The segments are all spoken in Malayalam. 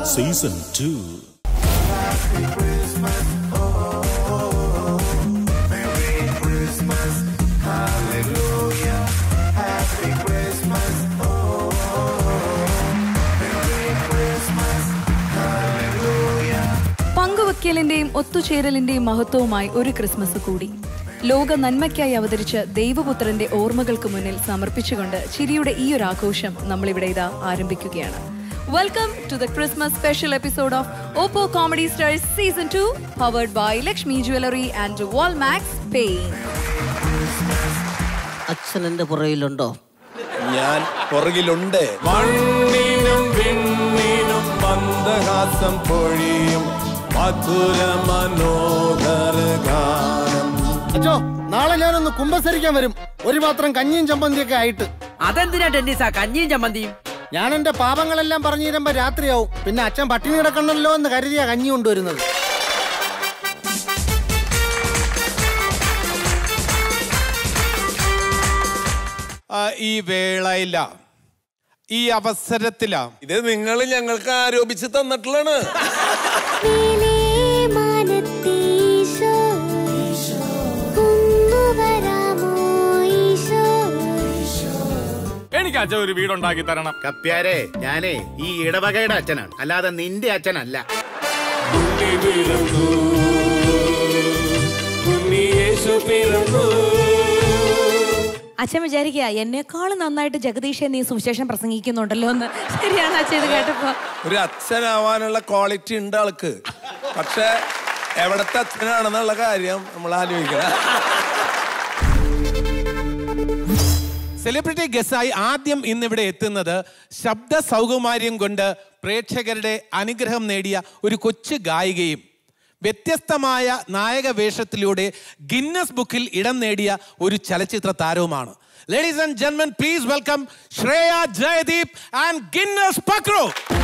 സീസൺ ടു പങ്കുവയ്ക്കലിന്റെയും ഒത്തുചേരലിന്റെയും മഹത്വവുമായി ഒരു ക്രിസ്മസ് കൂടി ലോക നന്മയ്ക്കായി അവതരിച്ച ദൈവപുത്രന്റെ ഓർമ്മകൾക്ക് മുന്നിൽ സമർപ്പിച്ചുകൊണ്ട് ചിരിയുടെ ഈ ഒരു ആഘോഷം നമ്മളിവിടെ ഇതാ ആരംഭിക്കുകയാണ് welcome to the Christmas special episode of Oppo comedy stars season two powered by Lakshmi jewellery and Walmax paint അച്ഛൻ എന്റെ പുറയിലുണ്ടോ ഞാൻ പുറകിലുണ്ട് മണ്ണിനും വിണ്ണിനും മന്ദഹാസം പൊഴിയും മധുര മനോഹര ഗാനം അച്ഛോ നാളെ ഞാനൊന്ന് കുമ്പസരിക്കാൻ വരും ഒരു പാത്രം കഞ്ഞിയും ചമ്മന്തിയൊക്കെ ആയിട്ട് അതെന്തിനാ ടെന്നീസാ കഞ്ഞിയും ചമ്മന്തിയും ഞാൻ എന്റെ പാപങ്ങളെല്ലാം പറഞ്ഞു തരുമ്പോ രാത്രിയാവും പിന്നെ അച്ഛൻ പട്ടിണി കിടക്കണല്ലോ എന്ന് കരുതിയാ കഞ്ഞി കൊണ്ടുവരുന്നത് ആ, ഈ വേളയില ഈ അവസരത്തില ഇത് നിങ്ങൾ ഞങ്ങൾക്ക് ആരോപിച്ച് തന്നിട്ടുള്ളതാണ് മേലേ മാനത്തീശോ ഒന്നു വരാമോ ഈശോ എനിക്ക് അച്ഛൻ ഒരു വീടുണ്ടാക്കി തരണം കപ്പ്യാരെ ഞാനേ ഈ ഇടവകയുടെ അച്ഛനാണ് അല്ലാതെ നിന്റെ അച്ഛനല്ല അച്ഛൻ വിചാരിക്കുക എന്നെക്കാളും നന്നായിട്ട് ജഗദീഷെ നീ സുവിശേഷം പ്രസംഗിക്കുന്നുണ്ടല്ലോ എന്ന് ശരിയാണ് അച്ഛൻ ഇത് കേട്ടപ്പോ ഒരു അച്ഛനാവാനുള്ള ക്വാളിറ്റി ഉണ്ട് ആൾക്ക് പക്ഷെ എവിടത്തെ അച്ഛനാണെന്നുള്ള കാര്യം നമ്മൾ ആലോചിക്കണം സെലിബ്രിറ്റി ഗസ്റ്റായി ആദ്യം ഇന്നിവിടെ എത്തുന്നത് ശബ്ദ സൗകുമാര്യം കൊണ്ട് പ്രേക്ഷകരുടെ അനുഗ്രഹം നേടിയ ഒരു കൊച്ചു ഗായികയും വ്യത്യസ്തമായ നായക വേഷത്തിലൂടെ ഗിന്നസ് ബുക്കിൽ ഇടം നേടിയ ഒരു ചലച്ചിത്ര താരവുമാണ് ലേഡീസ് ആൻഡ് ജെന്മൻ please welcome Shreya Jayadeep and Guinness Pakru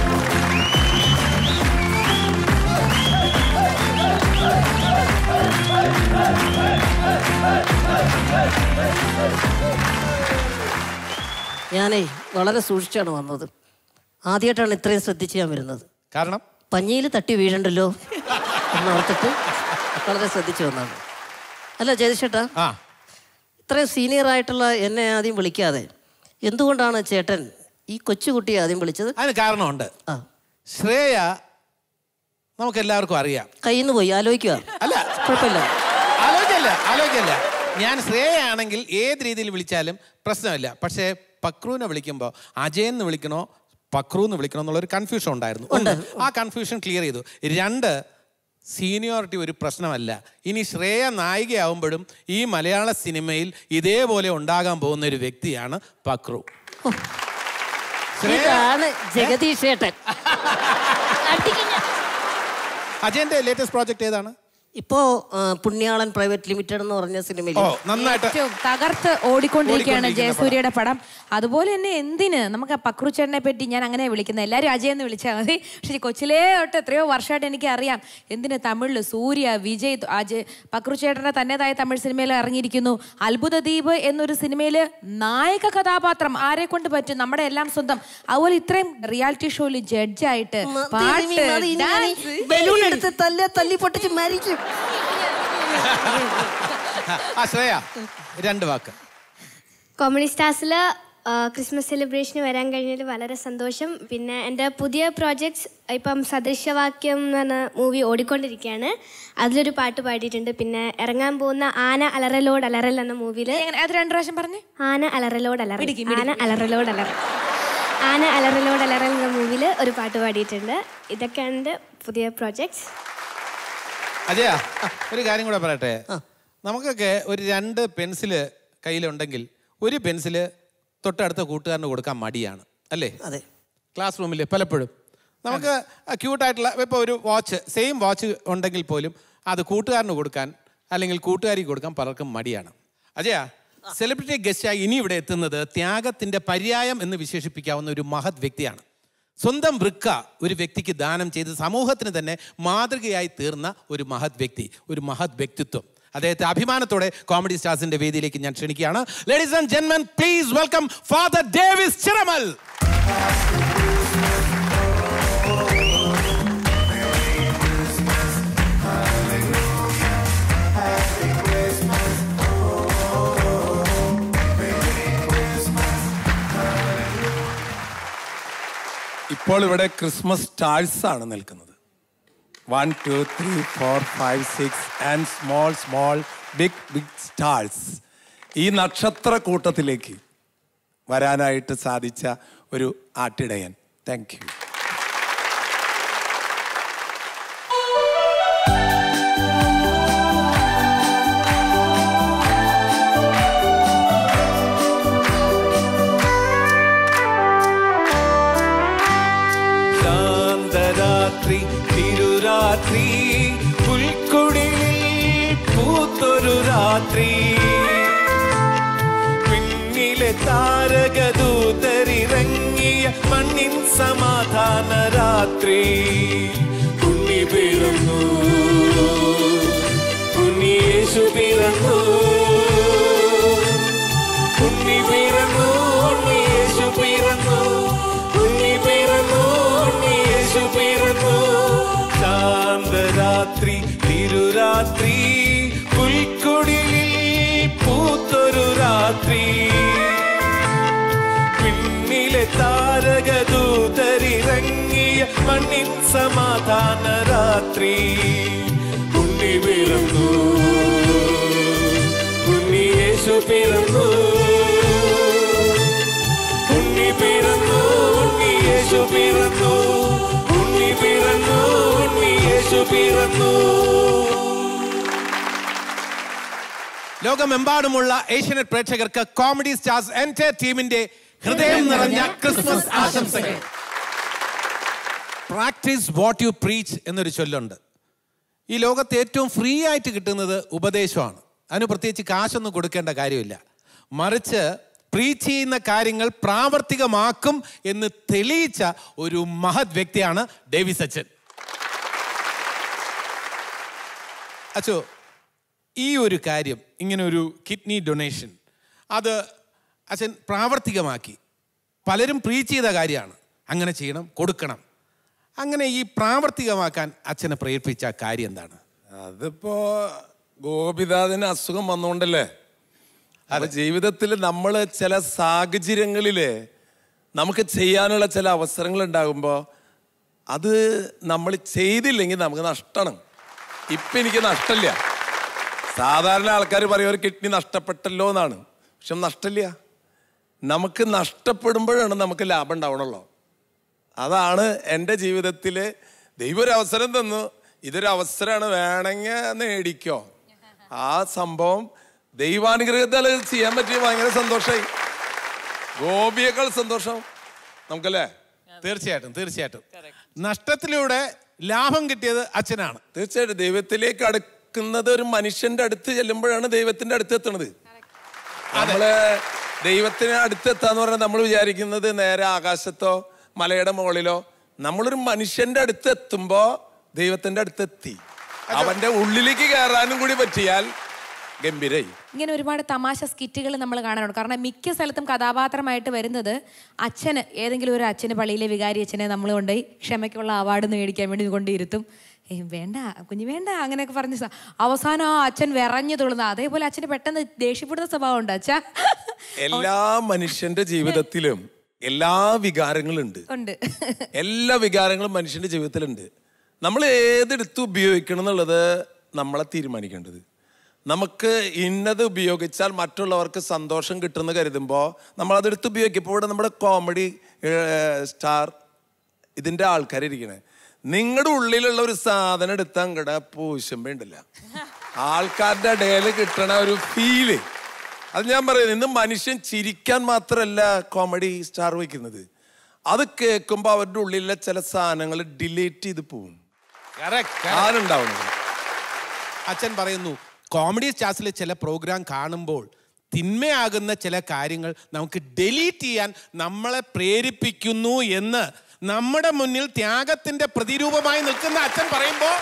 ഞാനേ വളരെ സൂക്ഷിച്ചാണ് വന്നത് ആദ്യമായിട്ടാണ് ഇത്രയും ശ്രദ്ധിച്ച് ഞാൻ വരുന്നത് കാരണം പഞ്ഞിയിൽ തട്ടി വീഴണ്ടല്ലോ എന്നോർത്തിട്ട് വളരെ ശ്രദ്ധിച്ചു വന്നാണ് അല്ല ജയതിഷേട്ടാ ആ ഇത്രയും സീനിയർ ആയിട്ടുള്ള എന്നെ ആദ്യം വിളിക്കാതെ എന്തുകൊണ്ടാണ് ചേട്ടൻ ഈ കൊച്ചുകുട്ടിയെ ആദ്യം വിളിച്ചത് അതിന് കാരണമുണ്ട് ആ ശ്രേയ നമുക്ക് എല്ലാവർക്കും അറിയാം കയ്യിൽ നിന്ന് പോയി ആലോചിക്കുക അല്ല കുഴപ്പമില്ല ആലോചിക്കല്ല ആലോചിക്കല്ല ഞാൻ ശ്രേയയാണെങ്കിൽ ഏത് രീതിയിൽ വിളിച്ചാലും പ്രശ്നമില്ല പക്ഷേ പക്രുവിനെ വിളിക്കുമ്പോൾ അജയൻ എന്ന് വിളിക്കണോ പക്രു എന്ന് വിളിക്കണോ എന്നുള്ളൊരു കൺഫ്യൂഷൻ ഉണ്ടായിരുന്നു ഒന്ന് ആ കൺഫ്യൂഷൻ ക്ലിയർ ചെയ്തു രണ്ട് സീനിയോറിറ്റി ഒരു പ്രശ്നമല്ല ഇനി ശ്രേയ നായികയാവുമ്പോഴും ഈ മലയാള സിനിമയിൽ ഇതേപോലെ ഉണ്ടാകാൻ പോകുന്ന ഒരു വ്യക്തിയാണ് പക്രു ശ്രേയ ഇതാണ് ജഗദീഷ് ചേട്ടൻ അജയന്റെ ലേറ്റസ്റ്റ് പ്രോജക്റ്റ് ഏതാണ് ഇപ്പോ ആ, പുണ്യാളൻ പ്രൈവറ്റ് ലിമിറ്റഡ് എന്ന് പറഞ്ഞ സിനിമയിൽ ഓ നന്നായിട്ട് ഏറ്റവും തകർത്ത് ഓടിക്കൊണ്ടിരിക്കുകയാണ് ഓടിക്കൊണ്ടിരിക്കുന്ന ജയസൂര്യയുടെ പടം അതുപോലെ തന്നെ എന്തിന് നമുക്ക് ആ പക്രുച്ചേട്ടനെ പറ്റി ഞാൻ അങ്ങനെ വിളിക്കുന്നത് എല്ലാവരും അജയ് എന്ന് വിളിച്ചാൽ മതി പക്ഷേ കൊച്ചിലേ തൊട്ട് എത്രയോ വർഷമായിട്ട് എനിക്ക് അറിയാം എന്തിന് തമിഴിൽ സൂര്യ വിജയ് അജയ് പക്രുച്ചേട്ടൻ്റെ തന്നേതായ തമിഴ് സിനിമയിൽ ഇറങ്ങിയിരിക്കുന്നു അത്ഭുത ദ്വീപ് എന്നൊരു സിനിമയിൽ നായക കഥാപാത്രം ആരെ കൊണ്ട് പറ്റും നമ്മുടെ എല്ലാം സ്വന്തം അതുപോലെ ഇത്രയും റിയാലിറ്റി ഷോയിൽ ജഡ്ജായിട്ട് പാട്ട് ഡാൻസ് ബലൂൺ എടുത്ത് തല്ല തല്ലി പൊട്ടിച്ച് മരിക്കും ആ ശ്രേയ രണ്ട് വാക്ക് കോമഡി സ്റ്റാർസിൽ ക്രിസ്മസ് സെലിബ്രേഷന് വരാൻ കഴിഞ്ഞതിൽ വളരെ സന്തോഷം പിന്നെ എൻ്റെ പുതിയ പ്രോജക്ട്സ് ഇപ്പം സദൃശവാക്യം എന്ന് പറഞ്ഞ മൂവി ഓടിക്കൊണ്ടിരിക്കുകയാണ് അതിലൊരു പാട്ട് പാടിയിട്ടുണ്ട് പിന്നെ ഇറങ്ങാൻ പോകുന്ന ആന അലറലോട് അലറൽ എന്ന മൂവിയിൽ എങ്ങനെ അത് രണ്ടു പ്രാവശ്യം പറഞ്ഞേ ആന അലറലോട് അലറൽ മിടുക്കി, ആന അലറലോട് അലറൽ ആന അലറലോട് അലറൽ എന്ന മൂവിയിൽ ഒരു പാട്ട് പാടിയിട്ടുണ്ട് ഇതൊക്കെയാണ് എൻ്റെ പുതിയ പ്രോജക്ട്സ് അജയ ഒരു കാര്യം കൂടെ പറയട്ടെ നമുക്കൊക്കെ ഒരു രണ്ട് പെൻസില് കയ്യിലുണ്ടെങ്കിൽ ഒരു പെൻസില് തൊട്ടടുത്ത കൂട്ടുകാരന് കൊടുക്കാൻ മടിയാണ് അല്ലേ അതെ ക്ലാസ് റൂമിൽ പലപ്പോഴും നമുക്ക് ക്യൂട്ടായിട്ടുള്ള ഇപ്പോൾ ഒരു വാച്ച് സെയിം വാച്ച് ഉണ്ടെങ്കിൽ പോലും അത് കൂട്ടുകാരന് കൊടുക്കാൻ അല്ലെങ്കിൽ കൂട്ടുകാരിക്ക് കൊടുക്കാൻ പലർക്കും മടിയാണ് അജയ സെലിബ്രിറ്റി ഗസ്റ്റായി ഇനി ഇവിടെ എത്തുന്നത് ത്യാഗത്തിന്റെ പര്യായം എന്ന് വിശേഷിപ്പിക്കാവുന്ന ഒരു മഹത് വ്യക്തിയാണ് സ്വന്തം വൃക്ക ഒരു വ്യക്തിക്ക് ദാനം ചെയ്ത് സമൂഹത്തിന് തന്നെ മാതൃകയായി തീർന്ന ഒരു മഹത് വ്യക്തി ഒരു മഹത് വ്യക്തിത്വം അദ്ദേഹത്തെ അഭിമാനത്തോടെ കോമഡി സ്റ്റാർസിന്റെ വേദിയിലേക്ക് ഞാൻ ക്ഷണിക്കുകയാണ് ലേഡീസ് ആൻഡ് ജെന്മൻ please welcome father Davis Chiramel ഇപ്പോൾ ഇവിടെ ക്രിസ്മസ് സ്റ്റാഴ്സ് ആണ് നിൽക്കുന്നത് one two three four five six and small small big big stars ഈ നക്ഷത്ര കൂട്ടത്തിലേക്ക് വരാനായിട്ട് സാധിച്ച ഒരു ആട്ടിടയൻ താങ്ക് യു ശാന്തരാത്രി തിരുരാത്രി പുൽക്കുടിലിൽ പൂത്തൊരു രാത്രി പിന്നിലെ താരകദൂതരിറങ്ങിയ മണ്ണിൻ സമാധാന രാത്രി ഉണ്ണി പിറന്നു ഉണ്ണിയേശു പിറന്നു ഉണ്ണി പിറന്നു ഉണ്ണിയേശു പിറന്നു ഉണ്ണി പിറന്നു ഉണ്ണിയേശു പിറന്നു ശാന്തരാത്രി തിരുരാത്രി പുൽക്കൊടിലിൽ പൂത്തൊരു രാത്രി പിന്നിലെ താരകദൂതരിറങ്ങിയ മണ്ണിൻ സമാധാന രാത്രി ഉണ്ണി പിറന്നു ഉണ്ണിയേശു പിറന്നു ഉണ്ണി പിറന്നു ഉണ്ണിയേശു പിറന്നു ഉണ്ണി പിറന്നു ഉണ്ണിയേശു പിറന്നു ലോകമെമ്പാടുമുള്ള ഏഷ്യനെറ്റ് പ്രേക്ഷകർക്ക് കോമഡി സ്റ്റാർസ് എൻറ്റർ ടീമിന്റെ ഹൃദയം നിറഞ്ഞ ക്രിസ്മസ് ആശംസകൾ പ്രാക്ടീസ് വാട്ട് യു പ്രീച്ച് എന്നൊരു ചൊല്ലുണ്ട് ഈ ലോകത്ത് ഏറ്റവും ഫ്രീ ആയിട്ട് കിട്ടുന്നത് ഉപദേശമാണ് അതിന് പ്രത്യേകിച്ച് കാശൊന്നും കൊടുക്കേണ്ട കാര്യമില്ല മറിച്ച് പ്രീച്ച് ചെയ്യുന്ന കാര്യങ്ങൾ പ്രാവർത്തികമാക്കും എന്ന് തെളിയിച്ച ഒരു മഹത് വ്യക്തിയാണ് ഡേവിസ് അച്ഛൻ അച്ചോ ഈ ഒരു കാര്യം ഇങ്ങനെ ഒരു കിഡ്നി ഡൊണേഷൻ അത് അച്ഛൻ പ്രാവർത്തികമാക്കി പലരും പ്രീച്ച് ചെയ്ത കാര്യമാണ് അങ്ങനെ ചെയ്യണം കൊടുക്കണം അങ്ങനെ ഈ പ്രാവർത്തികമാക്കാൻ അച്ഛനെ പ്രേരിപ്പിച്ച കാര്യം എന്താണ് അതിപ്പോ ഗോപിനാഥന് അസുഖം വന്നുകൊണ്ടല്ലേ അത് ജീവിതത്തിൽ നമ്മൾ ചില സാഹചര്യങ്ങളില് നമുക്ക് ചെയ്യാനുള്ള ചില അവസരങ്ങൾ ഉണ്ടാകുമ്പോൾ അത് നമ്മൾ ചെയ്തില്ലെങ്കിൽ നമുക്ക് നഷ്ടമാണ് ഇപ്പം എനിക്ക് നഷ്ടമില്ല സാധാരണ ആൾക്കാർ പറയും ഒരു കിഡ്നി നഷ്ടപ്പെട്ടല്ലോ എന്നാണ് പക്ഷെ നഷ്ടമില്ല നമുക്ക് നഷ്ടപ്പെടുമ്പോഴാണ് നമുക്ക് ലാഭം ഉണ്ടാവണല്ലോ അതാണ് എൻ്റെ ജീവിതത്തിൽ ദൈവം ഒരു അവസരം തന്നു ഇതൊരു അവസരമാണ് വേണമെങ്കിൽ നേടിക്കോ ആ സംഭവം ദൈവാനുഗ്രഹത്താൽ ഇത് ചെയ്യാൻ പറ്റിയ ഭയങ്കര സന്തോഷമായി ഗോപിയേക്കാൾ സന്തോഷം നമുക്കല്ലേ തീർച്ചയായിട്ടും തീർച്ചയായിട്ടും നഷ്ടത്തിലൂടെ ലാഭം കിട്ടിയത് അച്ഛനാണ് തീർച്ചയായിട്ടും ദൈവത്തിലേക്ക് അടുക്കുന്നത് ഒരു മനുഷ്യന്റെ അടുത്ത് ചെല്ലുമ്പോഴാണ് ദൈവത്തിന്റെ അടുത്ത് എത്തുന്നത് നമ്മള് ദൈവത്തിന് അടുത്തെത്താന്ന് പറഞ്ഞാൽ നമ്മൾ വിചാരിക്കുന്നത് നേരെ ആകാശത്തോ മലയുടെ മുകളിലോ നമ്മളൊരു മനുഷ്യന്റെ അടുത്ത് എത്തുമ്പോ ദൈവത്തിന്റെ അടുത്തെത്തി അവന്റെ ഉള്ളിലേക്ക് കയറാനും കൂടി പറ്റിയാൽ ഗംഭീരായി ഇങ്ങനെ ഒരുപാട് തമാശ സ്കിറ്റുകൾ നമ്മൾ കാണാറുണ്ട് കാരണം മിക്ക സ്ഥലത്തും കഥാപാത്രമായിട്ട് വരുന്നത് അച്ഛന് ഏതെങ്കിലും ഒരു അച്ഛന് പള്ളിയിലെ വികാരി അച്ഛനെ നമ്മൾ കൊണ്ടുപോയി ക്ഷമയ്ക്കുള്ള അവാർഡ് മേടിക്കാൻ വേണ്ടി കൊണ്ടിരുത്തും ഏയ് വേണ്ട കുഞ്ഞു വേണ്ട അങ്ങനെയൊക്കെ പറഞ്ഞ് സ- അവസാനം ആ അച്ഛൻ വിറഞ്ഞു തുള്ളുന്ന അതേപോലെ അച്ഛന് പെട്ടെന്ന് ദേഷ്യപ്പെടുന്ന സ്വഭാവം ഉണ്ട് അച്ഛാ എല്ലാ മനുഷ്യന്റെ ജീവിതത്തിലും എല്ലാ വികാരങ്ങളുണ്ട് ഉണ്ട് എല്ലാ വികാരങ്ങളും മനുഷ്യന്റെ ജീവിതത്തിലുണ്ട് നമ്മൾ ഏതെടുത്ത് ഉപയോഗിക്കണം എന്നുള്ളത് നമ്മളെ തീരുമാനിക്കേണ്ടത് നമുക്ക് ഇന്നത് ഉപയോഗിച്ചാൽ മറ്റുള്ളവർക്ക് സന്തോഷം കിട്ടുമെന്ന് കരുതുമ്പോൾ നമ്മൾ അതെടുത്ത് ഉപയോഗിക്കും ഇപ്പോൾ ഇവിടെ നമ്മുടെ കോമഡി സ്റ്റാർ ഇതിൻ്റെ ആൾക്കാരിരിക്കണേ നിങ്ങളുടെ ഉള്ളിലുള്ള ഒരു സാധനം എടുത്ത് അങ്ങടെ പൂശുമ്പോ ഉണ്ടല്ല ആൾക്കാരുടെ ഇടയിൽ കിട്ടണ ഒരു ഫീല് അത് ഞാൻ പറയുന്നത് ഇന്ന് മനുഷ്യൻ ചിരിക്കാൻ മാത്രമല്ല കോമഡി സ്റ്റാർ വയ്ക്കുന്നത് അത് കേൾക്കുമ്പോൾ അവരുടെ ഉള്ളിലുള്ള ചില സാധനങ്ങൾ ഡിലീറ്റ് ചെയ്ത് പോവും ആരുണ്ടാവുന്നത് അച്ഛൻ പറയുന്നു കോമഡി സ്റ്റാർസിലെ ചില പ്രോഗ്രാം കാണുമ്പോൾ തിന്മയാകുന്ന ചില കാര്യങ്ങൾ നമുക്ക് ഡിലീറ്റ് ചെയ്യാൻ നമ്മളെ പ്രേരിപ്പിക്കുന്നു എന്ന് നമ്മുടെ മുന്നിൽ ത്യാഗത്തിന്റെ പ്രതിരൂപമായി നിൽക്കുന്ന അച്ഛൻ പറയുമ്പോൾ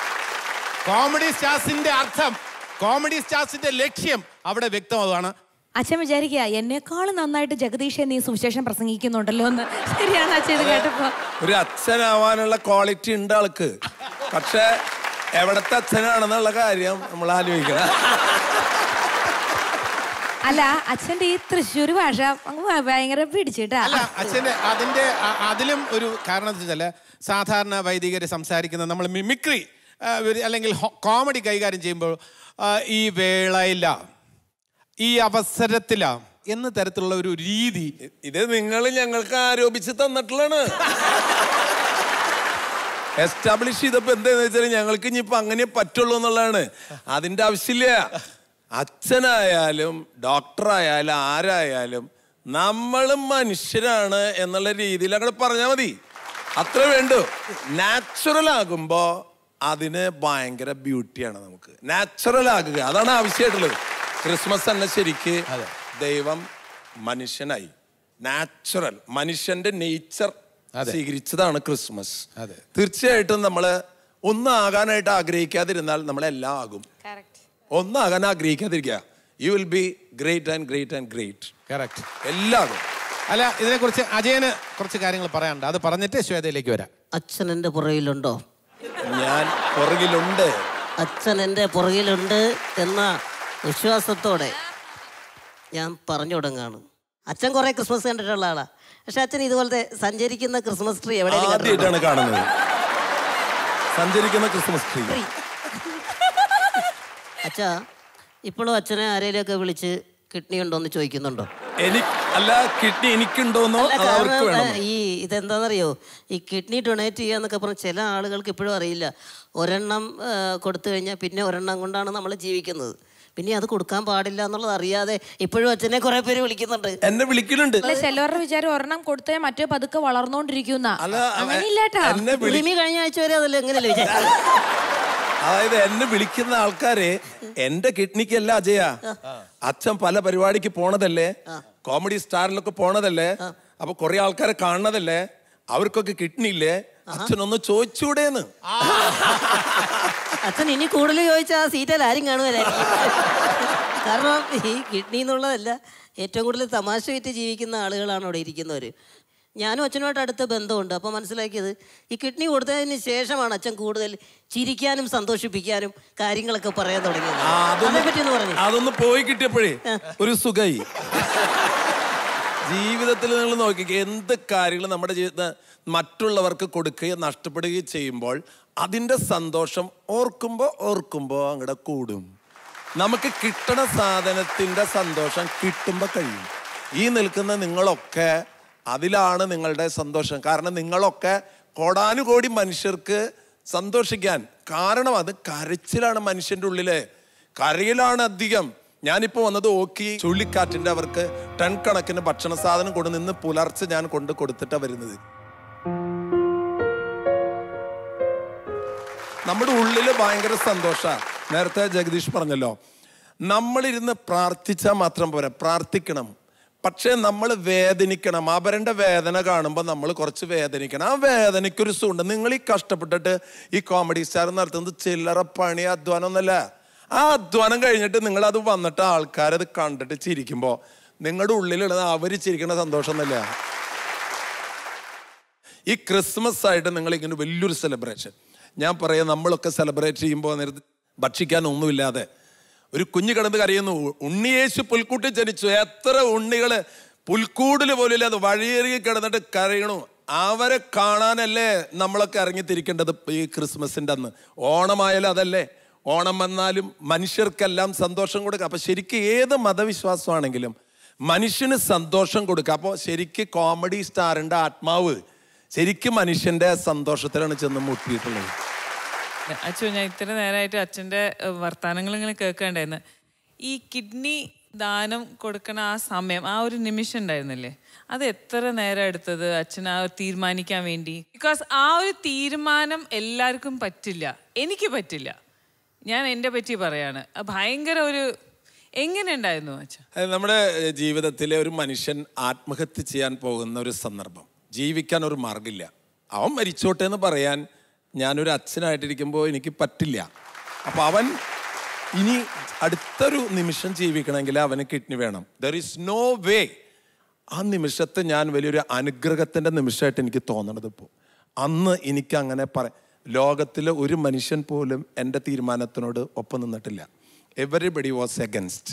കോമഡി സ്റ്റാർസിന്റെ അർത്ഥം കോമഡി സ്റ്റാർസിന്റെ ലക്ഷ്യം അവിടെ വ്യക്തമാവുകയാണ് അച്ഛൻ വിചാരിക്കുക എന്നെക്കാളും നന്നായിട്ട് ജഗദീഷ് നീ സുവിശേഷം പ്രസംഗിക്കുന്നുണ്ടല്ലോ എന്ന് ശരിയാണ് അച്ഛൻ ഇത് കേട്ടപ്പോ ഒരു അച്ഛനാവാനുള്ള ക്വാളിറ്റി ഉണ്ട് ആൾക്ക് പക്ഷെ എവിടത്തെ അച്ഛനാണെന്നുള്ള കാര്യം നമ്മൾ ആലോചിക്കണം അല്ല അച്ഛന്റെ ഈ തൃശ്ശൂർ ഭാഷ അങ്ങ് ഭയങ്കര പിടിച്ചിട്ടാ അല്ല അച്ഛൻ്റെ അതിൻ്റെ അ- അതിലും ഒരു കാരണം എന്ന് വെച്ചാൽ സാധാരണ വൈദികർ സംസാരിക്കുന്ന നമ്മൾ മിമിക്രി ആ, ഒരു- അല്ലെങ്കിൽ കോമഡി കൈകാര്യം ചെയ്യുമ്പോൾ ആ, ഈ വേളയില്ല ഈ അവസരത്തില എന്ന തരത്തിലുള്ള ഒരു രീതി ഇത് നിങ്ങൾ ഞങ്ങൾക്ക് ആരോപിച്ച് തന്നിട്ടുള്ളതാണ് എസ്റ്റാബ്ലിഷ് ചെയ്തപ്പോ എന്താന്ന് വെച്ചാൽ ഞങ്ങൾക്ക് ഇനിയിപ്പോ അങ്ങനെ പറ്റുള്ളൂ എന്നുള്ളതാണ് അതിന്റെ ആവശ്യമില്ല അച്ഛനായാലും ഡോക്ടറായാലും ആരായാലും നമ്മളും മനുഷ്യരാണ് എന്നുള്ള രീതിയിൽ അങ്ങോട്ട് പറഞ്ഞാൽ മതി അത്ര വേണ്ടു നാച്ചുറൽ ആകുമ്പോ അതിന് ഭയങ്കര ബ്യൂട്ടിയാണ് നമുക്ക് നാച്ചുറൽ ആകുക അതാണ് ആവശ്യമായിട്ടുള്ളത് ക്രിസ്മസ് തന്നെ ശരിക്ക് ദൈവം മനുഷ്യനായി നാച്ചുറൽ മനുഷ്യന്റെ നേച്ചർ സ്വീകരിച്ചതാണ് ക്രിസ്മസ് അതെ. തീർച്ചയായിട്ടും നമ്മൾ ഒന്നാകാനായിട്ട് ആഗ്രഹിക്കാതിരുന്നാൽ നമ്മളെല്ലാം ആകും ഒന്നാകാൻ ആഗ്രഹിക്കാതിരിക്കുക you will be great and great and great correct എല്ലാം ആകും അല്ല ഇതിനെക്കുറിച്ച് അജയന് കുറച്ച് കാര്യങ്ങൾ പറയാനുണ്ട് അത് പറഞ്ഞിട്ട് ശ്വേതയിലേക്ക് വരാം അച്ഛൻ എൻ്റെ പുറകിലുണ്ടോ ഞാൻ പുറകിലുണ്ട് അച്ഛൻ എൻ്റെ പുറകിലുണ്ട് എന്ന വിശ്വാസത്തോടെ ഞാൻ പറഞ്ഞു തുടങ്ങാണ് അച്ഛൻ കുറെ ക്രിസ്മസ് കണ്ടിട്ടുള്ള ആളാ പക്ഷെ അച്ഛൻ ഇതുപോലത്തെ സഞ്ചരിക്കുന്ന ക്രിസ്മസ് ട്രീ എവിടെ ആദ്യമായിട്ടാണ് കാണുന്നത് സഞ്ചരിക്കുന്ന ക്രിസ്മസ് ട്രീ അച്ഛാ ഇപ്പോഴും അച്ഛനെ ആരെയിലൊക്കെ വിളിച്ച് കിഡ്നി ഉണ്ടോ എന്ന് ചോദിക്കുന്നുണ്ടോ എനിക്ക് അല്ല കിഡ്നി എനിക്കുണ്ടോന്നോ അല്ല, അത് അവർക്ക് കാരണം, വേണം ഏ, ഈ ഇതെന്താണെന്നറിയോ ഈ കിഡ്നി ഡൊണേറ്റ് ചെയ്യാന്നൊക്കെ പറഞ്ഞ ചില ആളുകൾക്ക് ഇപ്പോഴും അറിയില്ല ഒരെണ്ണം ഏ, കൊടുത്തു കഴിഞ്ഞാൽ പിന്നെ ഒരെണ്ണം കൊണ്ടാണ് നമ്മൾ ജീവിക്കുന്നത് പിന്നെ അത് കൊടുക്കാൻ പാടില്ല എന്നുള്ളത് അറിയാതെ ഇപ്പോഴും അച്ഛനെ കുറെ പേര് വിളിക്കുന്നുണ്ട് എന്നെ വിളിക്കുന്നുണ്ട് അല്ല ചിലവരുടെ വിചാരം ഒരെണ്ണം കൊടുത്തേ മറ്റേ പതുക്കെ വളർന്നോണ്ടിരിക്കുന്ന അല്ല അങ്ങനെയില്ലേട്ടാ എന്നെ വിളി റിമി കഴിഞ്ഞ ആഴ്ച വരെ അതല്ല എങ്ങനെയല്ലേ വിചാരിച്ചത് അതായത് എന്നെ വിളിക്കുന്ന ആൾക്കാരെ എന്റെ കിഡ്നിക്കല്ല അജയ അച്ഛൻ പല പരിപാടിക്ക് പോണതല്ലേ കോമഡി സ്റ്റാറിലൊക്കെ പോണതല്ലേ അപ്പൊ കുറെ ആൾക്കാരെ കാണുന്നതല്ലേ അവർക്കൊക്കെ കിഡ്നി ഇല്ലേ അച്ഛനൊന്ന് ചോദിച്ചൂടേന്ന് അച്ഛൻ ഇനി കൂടുതൽ ചോദിച്ചാൽ ആ സീറ്റിൽ ആരും കാണുമല്ലേ കാരണം ഈ കിഡ്നി എന്നുള്ളതല്ല ഏറ്റവും കൂടുതൽ തമാശ വിറ്റ് ജീവിക്കുന്ന ആളുകളാണ് അവിടെ ഇരിക്കുന്നവർ ഞാനും അച്ഛനുമായിട്ട് അടുത്ത ബന്ധമുണ്ട് അപ്പോൾ മനസ്സിലാക്കിയത് ഈ കിഡ്നി കൊടുത്തതിന് ശേഷമാണ് അച്ഛൻ കൂടുതൽ ചിരിക്കാനും സന്തോഷിപ്പിക്കാനും കാര്യങ്ങളൊക്കെ പറയാൻ തുടങ്ങിയത് ആ, അതൊന്ന് അതേപ്പറ്റി ഒന്ന് പറഞ്ഞു അതൊന്ന് പോയി കിട്ടിയപ്പോഴേ ഒരു സുഖായി ജീവിതത്തിൽ നിങ്ങൾ നോക്കിക്കേ എന്ത് കാര്യങ്ങൾ നമ്മുടെ ജീവിതത്തിൽ മറ്റുള്ളവർക്ക് കൊടുക്കുകയും നഷ്ടപ്പെടുകയും ചെയ്യുമ്പോൾ അതിൻ്റെ സന്തോഷം ഓർക്കുമ്പോൾ ഓർക്കുമ്പോൾ അങ്ങടെ കൂടും നമുക്ക് കിട്ടണ സാധനത്തിൻ്റെ സന്തോഷം കിട്ടുമ്പോൾ കഴിയും ഈ നിൽക്കുന്ന നിങ്ങളൊക്കെ അതിലാണ് നിങ്ങളുടെ സന്തോഷം കാരണം നിങ്ങളൊക്കെ കോടാനുകോടി മനുഷ്യർക്ക് സന്തോഷിക്കാൻ കാരണം അത് കരച്ചിലാണ് മനുഷ്യൻ്റെ ഉള്ളില് കരയിലാണ് അധികം ഞാനിപ്പോ വന്നത് ഓക്കി ചുഴലിക്കാറ്റിന്റെ അവർക്ക് ടൺ കണക്കിന് ഭക്ഷണ സാധനം കൊണ്ട് നിന്ന് പുലർച്ചെ ഞാൻ കൊണ്ട് കൊടുത്തിട്ടാ വരുന്നത് നമ്മുടെ ഉള്ളില് ഭയങ്കര സന്തോഷ നേരത്തെ ജഗദീഷ് പറഞ്ഞല്ലോ നമ്മളിരുന്ന് പ്രാർത്ഥിച്ചാൽ മാത്രം പോരാ പ്രാർത്ഥിക്കണം പക്ഷേ നമ്മൾ വേദനിക്കണം അവരുടെ വേദന കാണുമ്പോൾ നമ്മൾ കുറച്ച് വേദനിക്കണം ആ വേദനയ്ക്കൊരു സുണ്ട് നിങ്ങൾ ഈ കഷ്ടപ്പെട്ടിട്ട് ഈ കോമഡി സ്റ്റാർ നടത്തുന്നത് ചില്ലറ പണി അധ്വാനം ഒന്നല്ല ആ അധ്വാനം കഴിഞ്ഞിട്ട് നിങ്ങൾ അത് വന്നിട്ട് ആൾക്കാരത് കണ്ടിട്ട് ചിരിക്കുമ്പോൾ നിങ്ങളുടെ ഉള്ളിലുള്ളത് അവർ ചിരിക്കുന്ന സന്തോഷം എന്നല്ല ഈ ക്രിസ്മസ് ആയിട്ട് നിങ്ങൾ ഇങ്ങനെ വലിയൊരു സെലിബ്രേഷൻ ഞാൻ പറയാം നമ്മളൊക്കെ സെലിബ്രേറ്റ് ചെയ്യുമ്പോൾ നേരത്തെ ഭക്ഷിക്കാൻ ഒന്നുമില്ലാതെ ഒരു കുഞ്ഞു കിടന്ന് കരയുന്നു ഉണ്ണിയേശു പുൽക്കൂട്ടി ജനിച്ചു എത്ര ഉണ്ണികള് പുൽക്കൂടിൽ പോലും ഇല്ലാതെ വഴിയേറി കിടന്നിട്ട് കരയണു അവരെ കാണാനല്ലേ നമ്മളൊക്കെ ഇറങ്ങിത്തിരിക്കേണ്ടത് ഈ ക്രിസ്മസിൻ്റെ അന്ന് ഓണമായാലും അതല്ലേ ഓണം വന്നാലും മനുഷ്യർക്കെല്ലാം സന്തോഷം കൊടുക്കുക അപ്പൊ ശരിക്കും ഏത് മതവിശ്വാസമാണെങ്കിലും മനുഷ്യന് സന്തോഷം കൊടുക്കുക അപ്പോൾ ശരിക്കും കോമഡി സ്റ്റാറിന്റെ ആത്മാവ് ശരിക്കും മനുഷ്യന്റെ സന്തോഷത്തിലാണ് ചെന്ന് മുട്ടിയിട്ടുള്ളത് അച്ഛൻ ഞാൻ ഇത്ര നേരമായിട്ട് അച്ഛൻ്റെ വർത്തമാനങ്ങൾ ഇങ്ങനെ കേൾക്കണ്ടായിരുന്നു ഈ കിഡ്നി ദാനം കൊടുക്കണ ആ സമയം ആ ഒരു നിമിഷം ഉണ്ടായിരുന്നില്ലേ അത് എത്ര നേരം എടുത്തത് അച്ഛൻ ആ ഒരു തീരുമാനിക്കാൻ വേണ്ടി ബിക്കോസ് ആ ഒരു തീരുമാനം എല്ലാവർക്കും പറ്റില്ല എനിക്ക് പറ്റില്ല ഞാൻ എൻ്റെ പറ്റി പറയാണ് അത് ഭയങ്കര ഒരു എങ്ങനെ ഉണ്ടായിരുന്നു അച്ഛൻ അത് നമ്മുടെ ഏഹ്, ജീവിതത്തിലെ ഒരു മനുഷ്യൻ ആത്മഹത്യ ചെയ്യാൻ പോകുന്ന ഒരു സന്ദർഭം ജീവിക്കാൻ ഒരു മാർഗമില്ല അവൻ മരിച്ചോട്ടെ എന്ന് പറയാൻ ഞാനൊരു അച്ഛനായിട്ടിരിക്കുമ്പോൾ എനിക്ക് പറ്റില്ല അപ്പം അവൻ ഇനി അടുത്തൊരു നിമിഷം ജീവിക്കണമെങ്കിൽ അവന് കിഡ്നി വേണം ദർ ഇസ് നോ വേ ആ നിമിഷത്തെ ഞാൻ വലിയൊരു അനുഗ്രഹത്തിൻ്റെ നിമിഷമായിട്ട് എനിക്ക് തോന്നണത് ഇപ്പോൾ അന്ന് എനിക്ക് അങ്ങനെ പറ ലോകത്തിലെ ഒരു മനുഷ്യൻ പോലും എൻ്റെ തീരുമാനത്തിനോട് ഒപ്പം നിന്നിട്ടില്ല എവറിബഡി വാസ് എഗൻസ്റ്റ്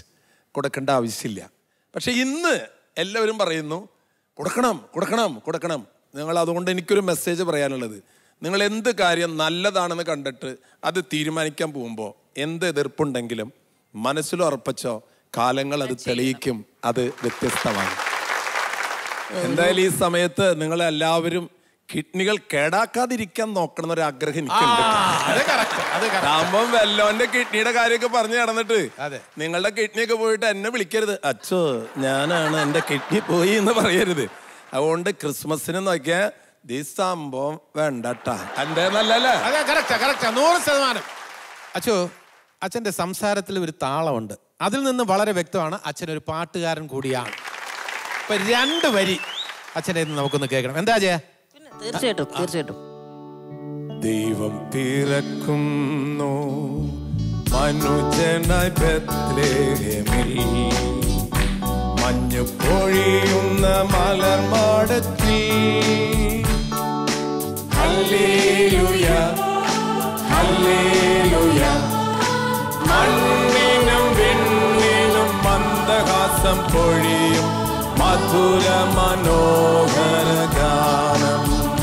കൊടുക്കേണ്ട ആവശ്യമില്ല പക്ഷെ ഇന്ന് എല്ലാവരും പറയുന്നു കൊടുക്കണം കൊടുക്കണം കൊടുക്കണം നിങ്ങൾ അതുകൊണ്ട് എനിക്കൊരു മെസ്സേജ് പറയാനുള്ളത് നിങ്ങൾ എന്ത് കാര്യം നല്ലതാണെന്ന് കണ്ടിട്ട് അത് തീരുമാനിക്കാൻ പോകുമ്പോൾ എന്ത് എതിർപ്പുണ്ടെങ്കിലും മനസ്സിൽ ഉറപ്പിച്ചോ കാലങ്ങൾ അത് തെളിയിക്കും അത് വ്യത്യസ്തമാണ് എന്തായാലും ഈ സമയത്ത് നിങ്ങൾ എല്ലാവരും കിഡ്നികൾ കേടാക്കാതിരിക്കാൻ നോക്കണം എന്നൊരു ആഗ്രഹം എനിക്കുണ്ട് അത് കറക്റ്റ് അത് correct. താമ്പം വെല്ലോന്റെ കിഡ്നിയുടെ കാര്യമൊക്കെ പറഞ്ഞു നടന്നിട്ട് അതെ. നിങ്ങളുടെ കിഡ്നി ഒക്കെ പോയിട്ട് എന്നെ വിളിക്കരുത് അച്ഛോ ഞാനാണ് എന്റെ കിഡ്നി പോയി എന്ന് പറയരുത് അതുകൊണ്ട് ക്രിസ്മസിന് നോക്കിയാ ഈ സംഭവം വേണ്ടട്ടാ എന്റെ നല്ലല്ലേ അതെ കറക്റ്റാ കറക്റ്റാ നൂറ് ശതമാനം അച്ഛോ അച്ഛൻ്റെ സംസാരത്തിൽ ഒരു താളമുണ്ട് അതിൽ നിന്ന് വളരെ വ്യക്തമാണ് അച്ഛൻ ഒരു പാട്ടുകാരൻ കൂടിയാണ് ഇപ്പൊ രണ്ട് വരി അച്ഛൻ്റെ നിന്ന് നമുക്കൊന്ന് കേൾക്കണം എന്താ ജയ തീർച്ചയായിട്ടും തീർച്ചയായിട്ടും ദൈവം പിറക്കുന്നു മനുജനായി ബത്ലേഹേമിൽ മഞ്ഞു പൊഴിയുന്ന മലർമാടത്തിൽ ഹല്ലേലൂയ ഹല്ലേലൂയ മണ്ണിനും വിണ്ണിനും മന്ദഹാസം പൊഴിയും മധുര മനോഹര ഗാനം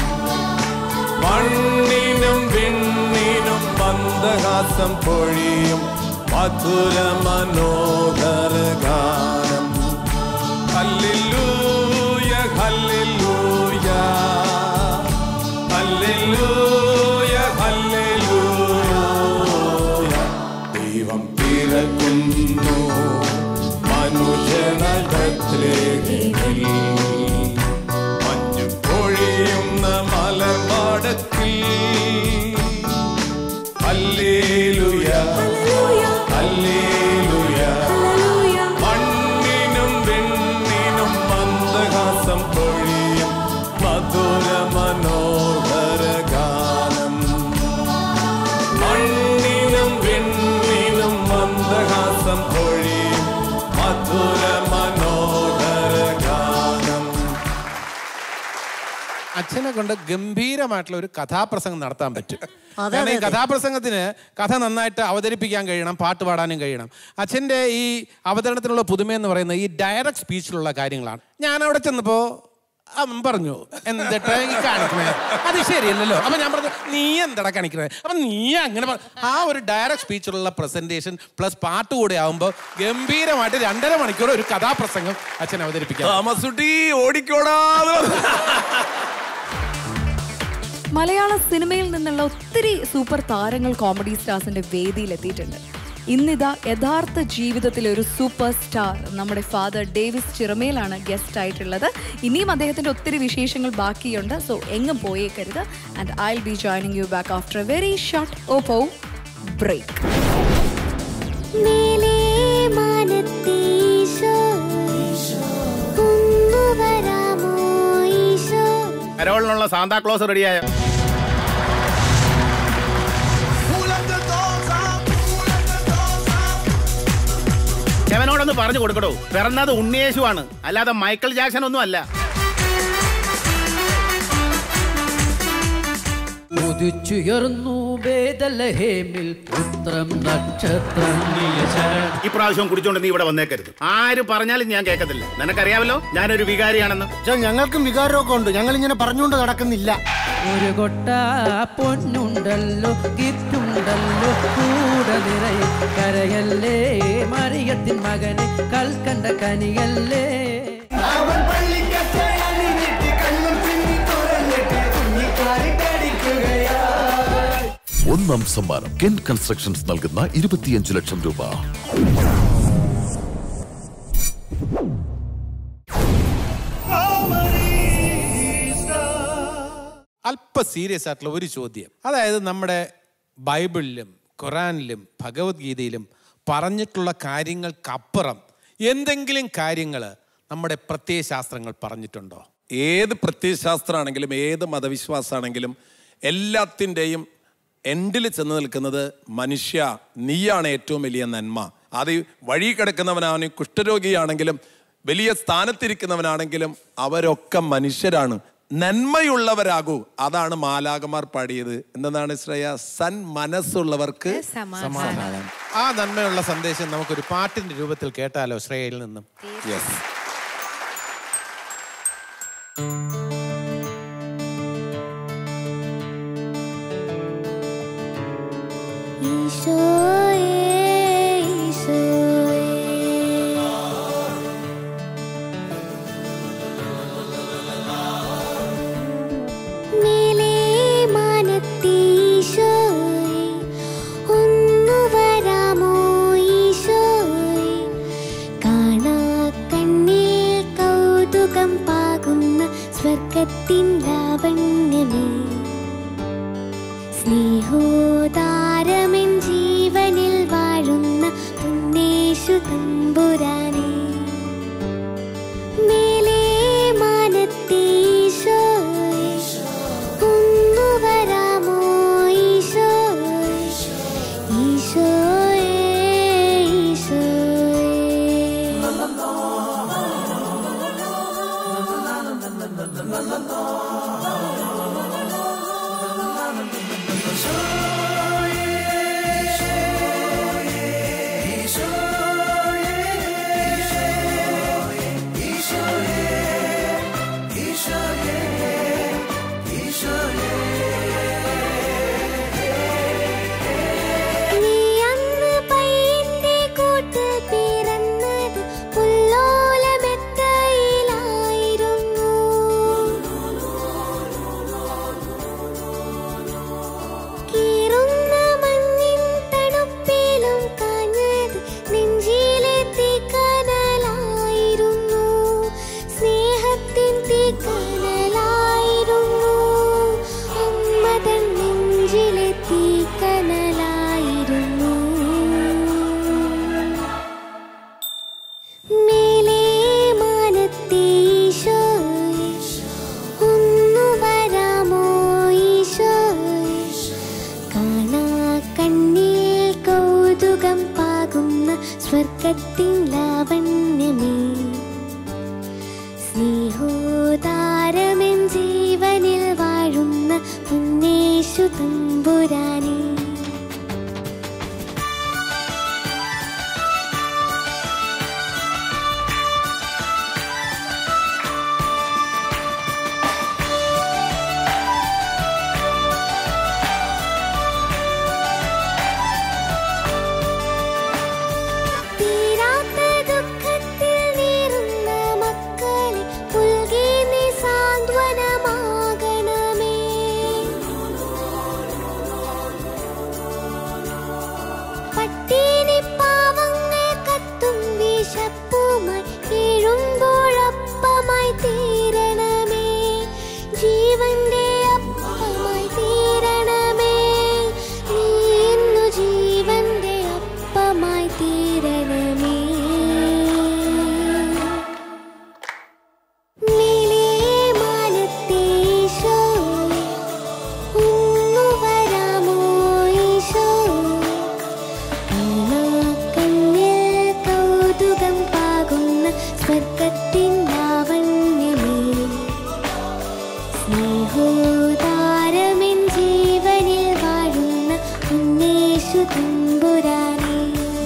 മണ്ണിനും വിണ്ണിനും മന്ദഹാസം പൊഴിയും മധുര മനോഹര ഗാനം ഹല്ലേലൂയ ഹല്ലേലൂയ ഹല്ലേലൂയ ഹല്ലേലൂയ ദൈവം പിറക്കുന്നു മനുഷ്യനാൽ ബത്ലേഹേമിൽ മഞ്ഞു പൊഴിയുന്ന മലർമാടത്തിൽ ഹല്ലേലൂയ ഹല്ലേലൂയ മണ്ണിനും വിണ്ണിനും മന്ദഹാസം പൊഴിയും മധുര മനോഹര ഗാനം മണ്ണിനും വിണ്ണിനും മന്ദഹാസം പൊഴിയും മധുര മനോഹര ഗാനം അച്ഛനെ കൊണ്ട് ഗംഭീരമായിട്ടുള്ള ഒരു കഥാപ്രസംഗം നടത്താൻ പറ്റും അതെ, കാരണം ഈ അതെ. കഥാപ്രസംഗത്തിന് കഥ നന്നായിട്ട് അവതരിപ്പിക്കാൻ കഴിയണം പാട്ട് പാടാനും കഴിയണം അച്ഛൻ്റെ ഈ അവതരണത്തിനുള്ള പുതുമയെന്ന് പറയുന്നത് ഈ ഡയറക്റ്റ് സ്പീച്ചിലുള്ള കാര്യങ്ങളാണ് ഞാൻ അവിടെ ചെന്നപ്പോൾ അവൻ പറഞ്ഞു എന്തിട്ടാ ഈ കാണിക്കണേ അത് ശരിയല്ലല്ലോ അപ്പൊ ഞാൻ പറഞ്ഞു നീ എന്തടാ കാണിക്കണേ അപ്പൊ നീ അങ്ങനെ പറ-" ആ ഒരു ഡയറക്റ്റ് സ്പീച്ചിലുള്ള പ്രസന്റേഷൻ പ്ലസ് പാട്ട് കൂടെ ആവുമ്പോൾ ഗംഭീരമായിട്ട് രണ്ടര മണിക്കൂർ ഒരു കഥാപ്രസംഗം അച്ഛൻ അവതരിപ്പിക്കാം താമസുട്ടി ഓടിക്കോടാ മലയാള സിനിമയിൽ നിന്നുള്ള ഒത്തിരി സൂപ്പർ താരങ്ങൾ കോമഡി സ്റ്റാർസിന്റെ വേദിയിലെത്തിയിട്ടുണ്ട് ഇന്നിതാ യഥാർത്ഥ ജീവിതത്തിലെ ഒരു സൂപ്പർ സ്റ്റാർ നമ്മുടെ ഫാദർ ഡേവിസ് ചിറമേലാണ് ഗസ്റ്റ് ആയിട്ടുള്ളത് ഇനിയും അദ്ദേഹത്തിന്റെ ഒത്തിരി വിശേഷങ്ങൾ ബാക്കിയുണ്ട് സോ എങ്ങും പോയേക്കരുത് and I be joining you back after a very short Oppo break മേലേ മാനത്തീശോ ഒന്നു വരാമോ ഈശോ കരോളിനുള്ള സാന്താക്ലോസ് റെഡിയായ ശവനോടൊന്ന് പറഞ്ഞു കൊടുക്കടോ പിറന്നത് ഉണ്ണിയേശുവാണ് അല്ലാതെ മൈക്കിൾ ജാക്സൺ ഒന്നും അല്ല ഉദിച്ചുയർന്നു ബേദലഹേമിൽ പുത്രം നക്ഷത്രം ഇപ്രാവശ്യം കുടിച്ചോണ്ട് നീ ഇവിടെ വന്നേക്കരുത് ആര് പറഞ്ഞാലും ഞാൻ കേൾക്കത്തില്ല നിനക്കറിയാമല്ലോ ഞാനൊരു വികാരിയാണെന്ന് ഞങ്ങൾക്കും വികാരമൊക്കെ ഉണ്ട് ഞങ്ങൾ ഇങ്ങനെ പറഞ്ഞുകൊണ്ട് നടക്കുന്നില്ല ഒരു കൊട്ട പൊന്നുണ്ടല്ലോ ഗിഫ്റ്റുണ്ടല്ലോ കൂടെ നിറയെ കരയല്ലേ മറിയത്തിൻ മകന് കൽക്കണ്ട കനിയല്ലേ ഒന്നാം സമ്മാനം കെൻ കൺസ്ട്രക്ഷൻസ് നൽകുന്ന ഇരുപത്തിയഞ്ച് ലക്ഷം രൂപ അല്പ സീരിയസ് ആയിട്ടുള്ള ഒരു ചോദ്യം അതായത് നമ്മുടെ ബൈബിളിലും ഖുറാനിലും ഭഗവത്ഗീതയിലും പറഞ്ഞിട്ടുള്ള കാര്യങ്ങൾക്കപ്പുറം എന്തെങ്കിലും കാര്യങ്ങൾ നമ്മുടെ പ്രത്യയശാസ്ത്രങ്ങൾ പറഞ്ഞിട്ടുണ്ടോ ഏത് പ്രത്യയശാസ്ത്രമാണെങ്കിലും ഏത് മതവിശ്വാസമാണെങ്കിലും എല്ലാത്തിൻ്റെയും എൻഡിൽ ചെന്ന് നിൽക്കുന്നത് മനുഷ്യ നീയാണ് ഏറ്റവും വലിയ നന്മ അത് ഈ വഴി കിടക്കുന്നവനാണ് കുഷ്ഠരോഗിയാണെങ്കിലും വലിയ സ്ഥാനത്തിരിക്കുന്നവനാണെങ്കിലും അവരൊക്കെ മനുഷ്യരാണ് നന്മയുള്ളവരാകൂ അതാണ് മാലാകമാർ പാടിയത് എന്താണ് ശ്രേയ സൻ മനസ്സുള്ളവർക്ക് സമാധാനം ആ നന്മയുള്ള സന്ദേശം നമുക്കൊരു പാട്ടിന്റെ രൂപത്തിൽ കേട്ടാലോ ശ്രേയയിൽ നിന്നും യെസ് ഈശോയേ ഈശോയേ മേലേ മാനത്തീശോയേ ഒന്നു വരാമോ ഈശോയേ കാണാ കണ്ണിൽ കൗതുകം പാകുന്ന സ്വർഗത്തിൻ ലാവണ്യമേ സ്നേഹോദാരമെൻ ജീവനിൽ വാഴുന്ന പുന്നേശു തമ്പുരാനെ മേലേ മാനത്തീശോയേ ഒന്നു വരാമോ ഈശോയേ ഈശോയേ നീ അന്ന് പയ്യന്റെ കൂട്ടിൽ പിറന്നത് പുല്ലോലമെത്തയിലായിരുന്നു കീറുന്ന മഞ്ഞിൻ തണുപ്പിലും കാഞ്ഞത് നെഞ്ചിലെ തീക്കനലായിരുന്നു സ്നേഹത്തിൻ തീക്കനലായിരുന്നു അമ്മതൻ നെഞ്ചിലെ തീക്കനലായിരുന്നു മേലേ മാനത്തീശോയേ ഒന്നു വരാമോ ഈശോയേ കാണാ കണ്ണിൽ കൗതുകം പാകുന്ന സ്വർഗത്തിൻ ലാവണ്യമേ സ്നേഹോദാരമെൻ ജീവനിൽ വാഴുന്ന പുന്നേശു തമ്പുരാനേ തീരാത്ത ദുഃഖത്തിൽ നീറുന്ന മക്കളെ പുൽകി നീ സാന്ത്വനമാകണമേ പട്ടിണി പാവങ്ങൾ കത്തും വിശപ്പുമായി വീഴുമ്പോഴപ്പമായി തീരണമേ ജീവന്റെ അപ്പമായി തീരണമേ നീ ഇന്നു ജീവന്റെ അപ്പമായി തീരണമേ മേലേ മാനത്തീശോയേ ഒന്നു വരാമോ ഈശോയേ കണ്ണിൽ കൗതുകം പാകുന്ന സ്വർഗത്തിൻ ലാവണ്യമേ സ്നേഹോദാരമെൻ ജീവനിൽ വാഴുന്ന ഉന്നേശു തമ്പുരാനേ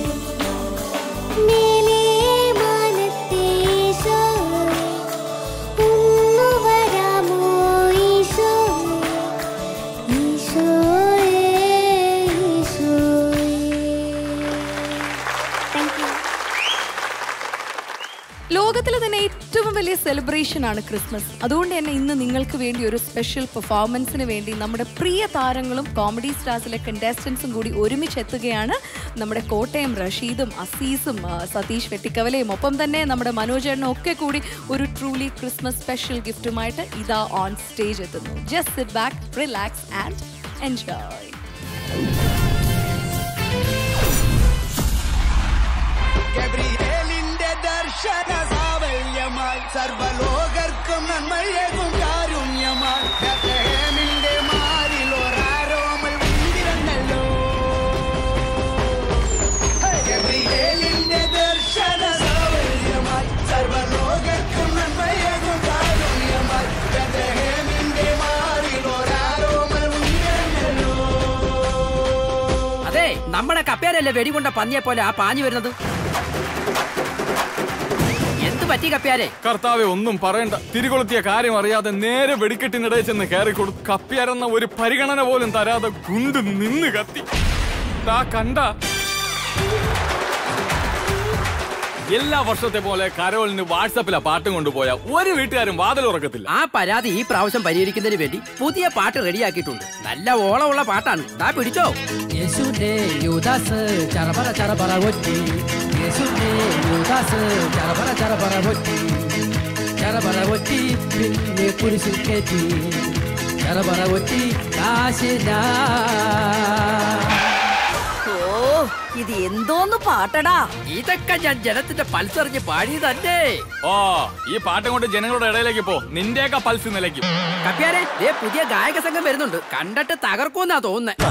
മേലേ മാനത്തീശോയേ ഒന്നു വരാമോ ഈശോയേ ഈശോയേ ഈശോയേ താങ്ക് യു ലോകത്തിലെ തന്നെ ഏറ്റവും വലിയ സെലിബ്രേഷൻ ആണ് ക്രിസ്മസ് അതുകൊണ്ട് തന്നെ ഇന്ന് നിങ്ങൾക്ക് വേണ്ടി ഒരു സ്പെഷ്യൽ പെർഫോമൻസിന് വേണ്ടി നമ്മുടെ പ്രിയ താരങ്ങളും കോമഡി സ്റ്റാർസിലെ കണ്ടസ്റ്റൻസും കൂടി ഒരുമിച്ച് എത്തുകയാണ് നമ്മുടെ കോട്ടയം റഷീദും അസീസും ആ, സതീഷ് വെട്ടിക്കവലയും ഒപ്പം തന്നെ നമ്മുടെ മനോജേട്ടനും ഒക്കെ കൂടി ഒരു ട്രൂലി ക്രിസ്മസ് സ്പെഷ്യൽ ഗിഫ്റ്റുമായിട്ട് ഇതാ ഓൺ സ്റ്റേജ് എത്തുന്നു just sit back relax and enjoy ഗബ്രിയേലിന്റെ ദർശന സാവല്യമായി സർവലോകർക്കും നന്മയേകും കാരുണ്യമായി ബത്ലഹേമിന്റെ മാറിൽ ഒരാരോമൽ വിണ്ടിരുന്നല്ലോ ഗബ്രിയേലിന്റെ ദർശന സാവല്യമായി സർവലോകർക്കും നന്മയേകും കാരുണ്യമായി ബത്ലഹേമിന്റെ നമ്മുടെ കപ്പ്യാരല്ലേ വെടികൊണ്ട പന്നിയെ പോലെ ആ പാഞ്ഞു വരുന്നത് എന്ത് പറ്റി കപ്പ്യാരെ കർത്താവെ ഒന്നും പറയണ്ട തിരികൊളുത്തിയ കാര്യം അറിയാതെ നേരെ വെടിക്കെട്ടിനിടയിൽ ചെന്ന് കയറി കൊടുത്തു കപ്പിയരെന്ന ഒരു പരിഗണന പോലും തരാതെ ഗുണ്ട് നിന്ന് കത്തി താ കണ്ട എല്ലാ വർഷത്തെ പോലെ കരോളിന് വാട്സപ്പിലെ പാട്ടും കൊണ്ടുപോയ ഒരു വീട്ടുകാരും വാതിൽ ഉറക്കത്തില്ല ആ പരാതി ഈ പ്രാവശ്യം പരിഹരിക്കുന്നതിന് വേണ്ടി പുതിയ പാട്ട് റെഡിയാക്കിയിട്ടുണ്ട് നല്ല ഓളമുള്ള പാട്ടാണ് ദാ പിടിച്ചോ യേശുവിന്റെ യുദാസ് ചറപറ ചറപറ ഒറ്റി യേശുവിന്റെ യുദാസ് ചറപറ ചറപറ ഒറ്റി ചറപറ ഒറ്റി പിന്നെ കുരിശിൽ കയറ്റി ചറപറ ഒറ്റി കാശിനാ ഓ ഇത് എന്തോന്ന് പാട്ടടാ ഇതൊക്കെ ഞാൻ ജനത്തിന്റെ പൾസറിഞ്ഞ് പാടി തന്നെ ഓ ഈ പാട്ടും കൊണ്ട് ജനങ്ങളുടെ ഇടയിലേക്ക് പോ നിന്റെയൊക്കെ പൾസ് നിലയ്ക്കും കപ്പ്യാരെ ദേ പുതിയ ഗായക സംഘം വരുന്നുണ്ട് കണ്ടിട്ട് തകർക്കൂന്നാ തോന്നുന്നത്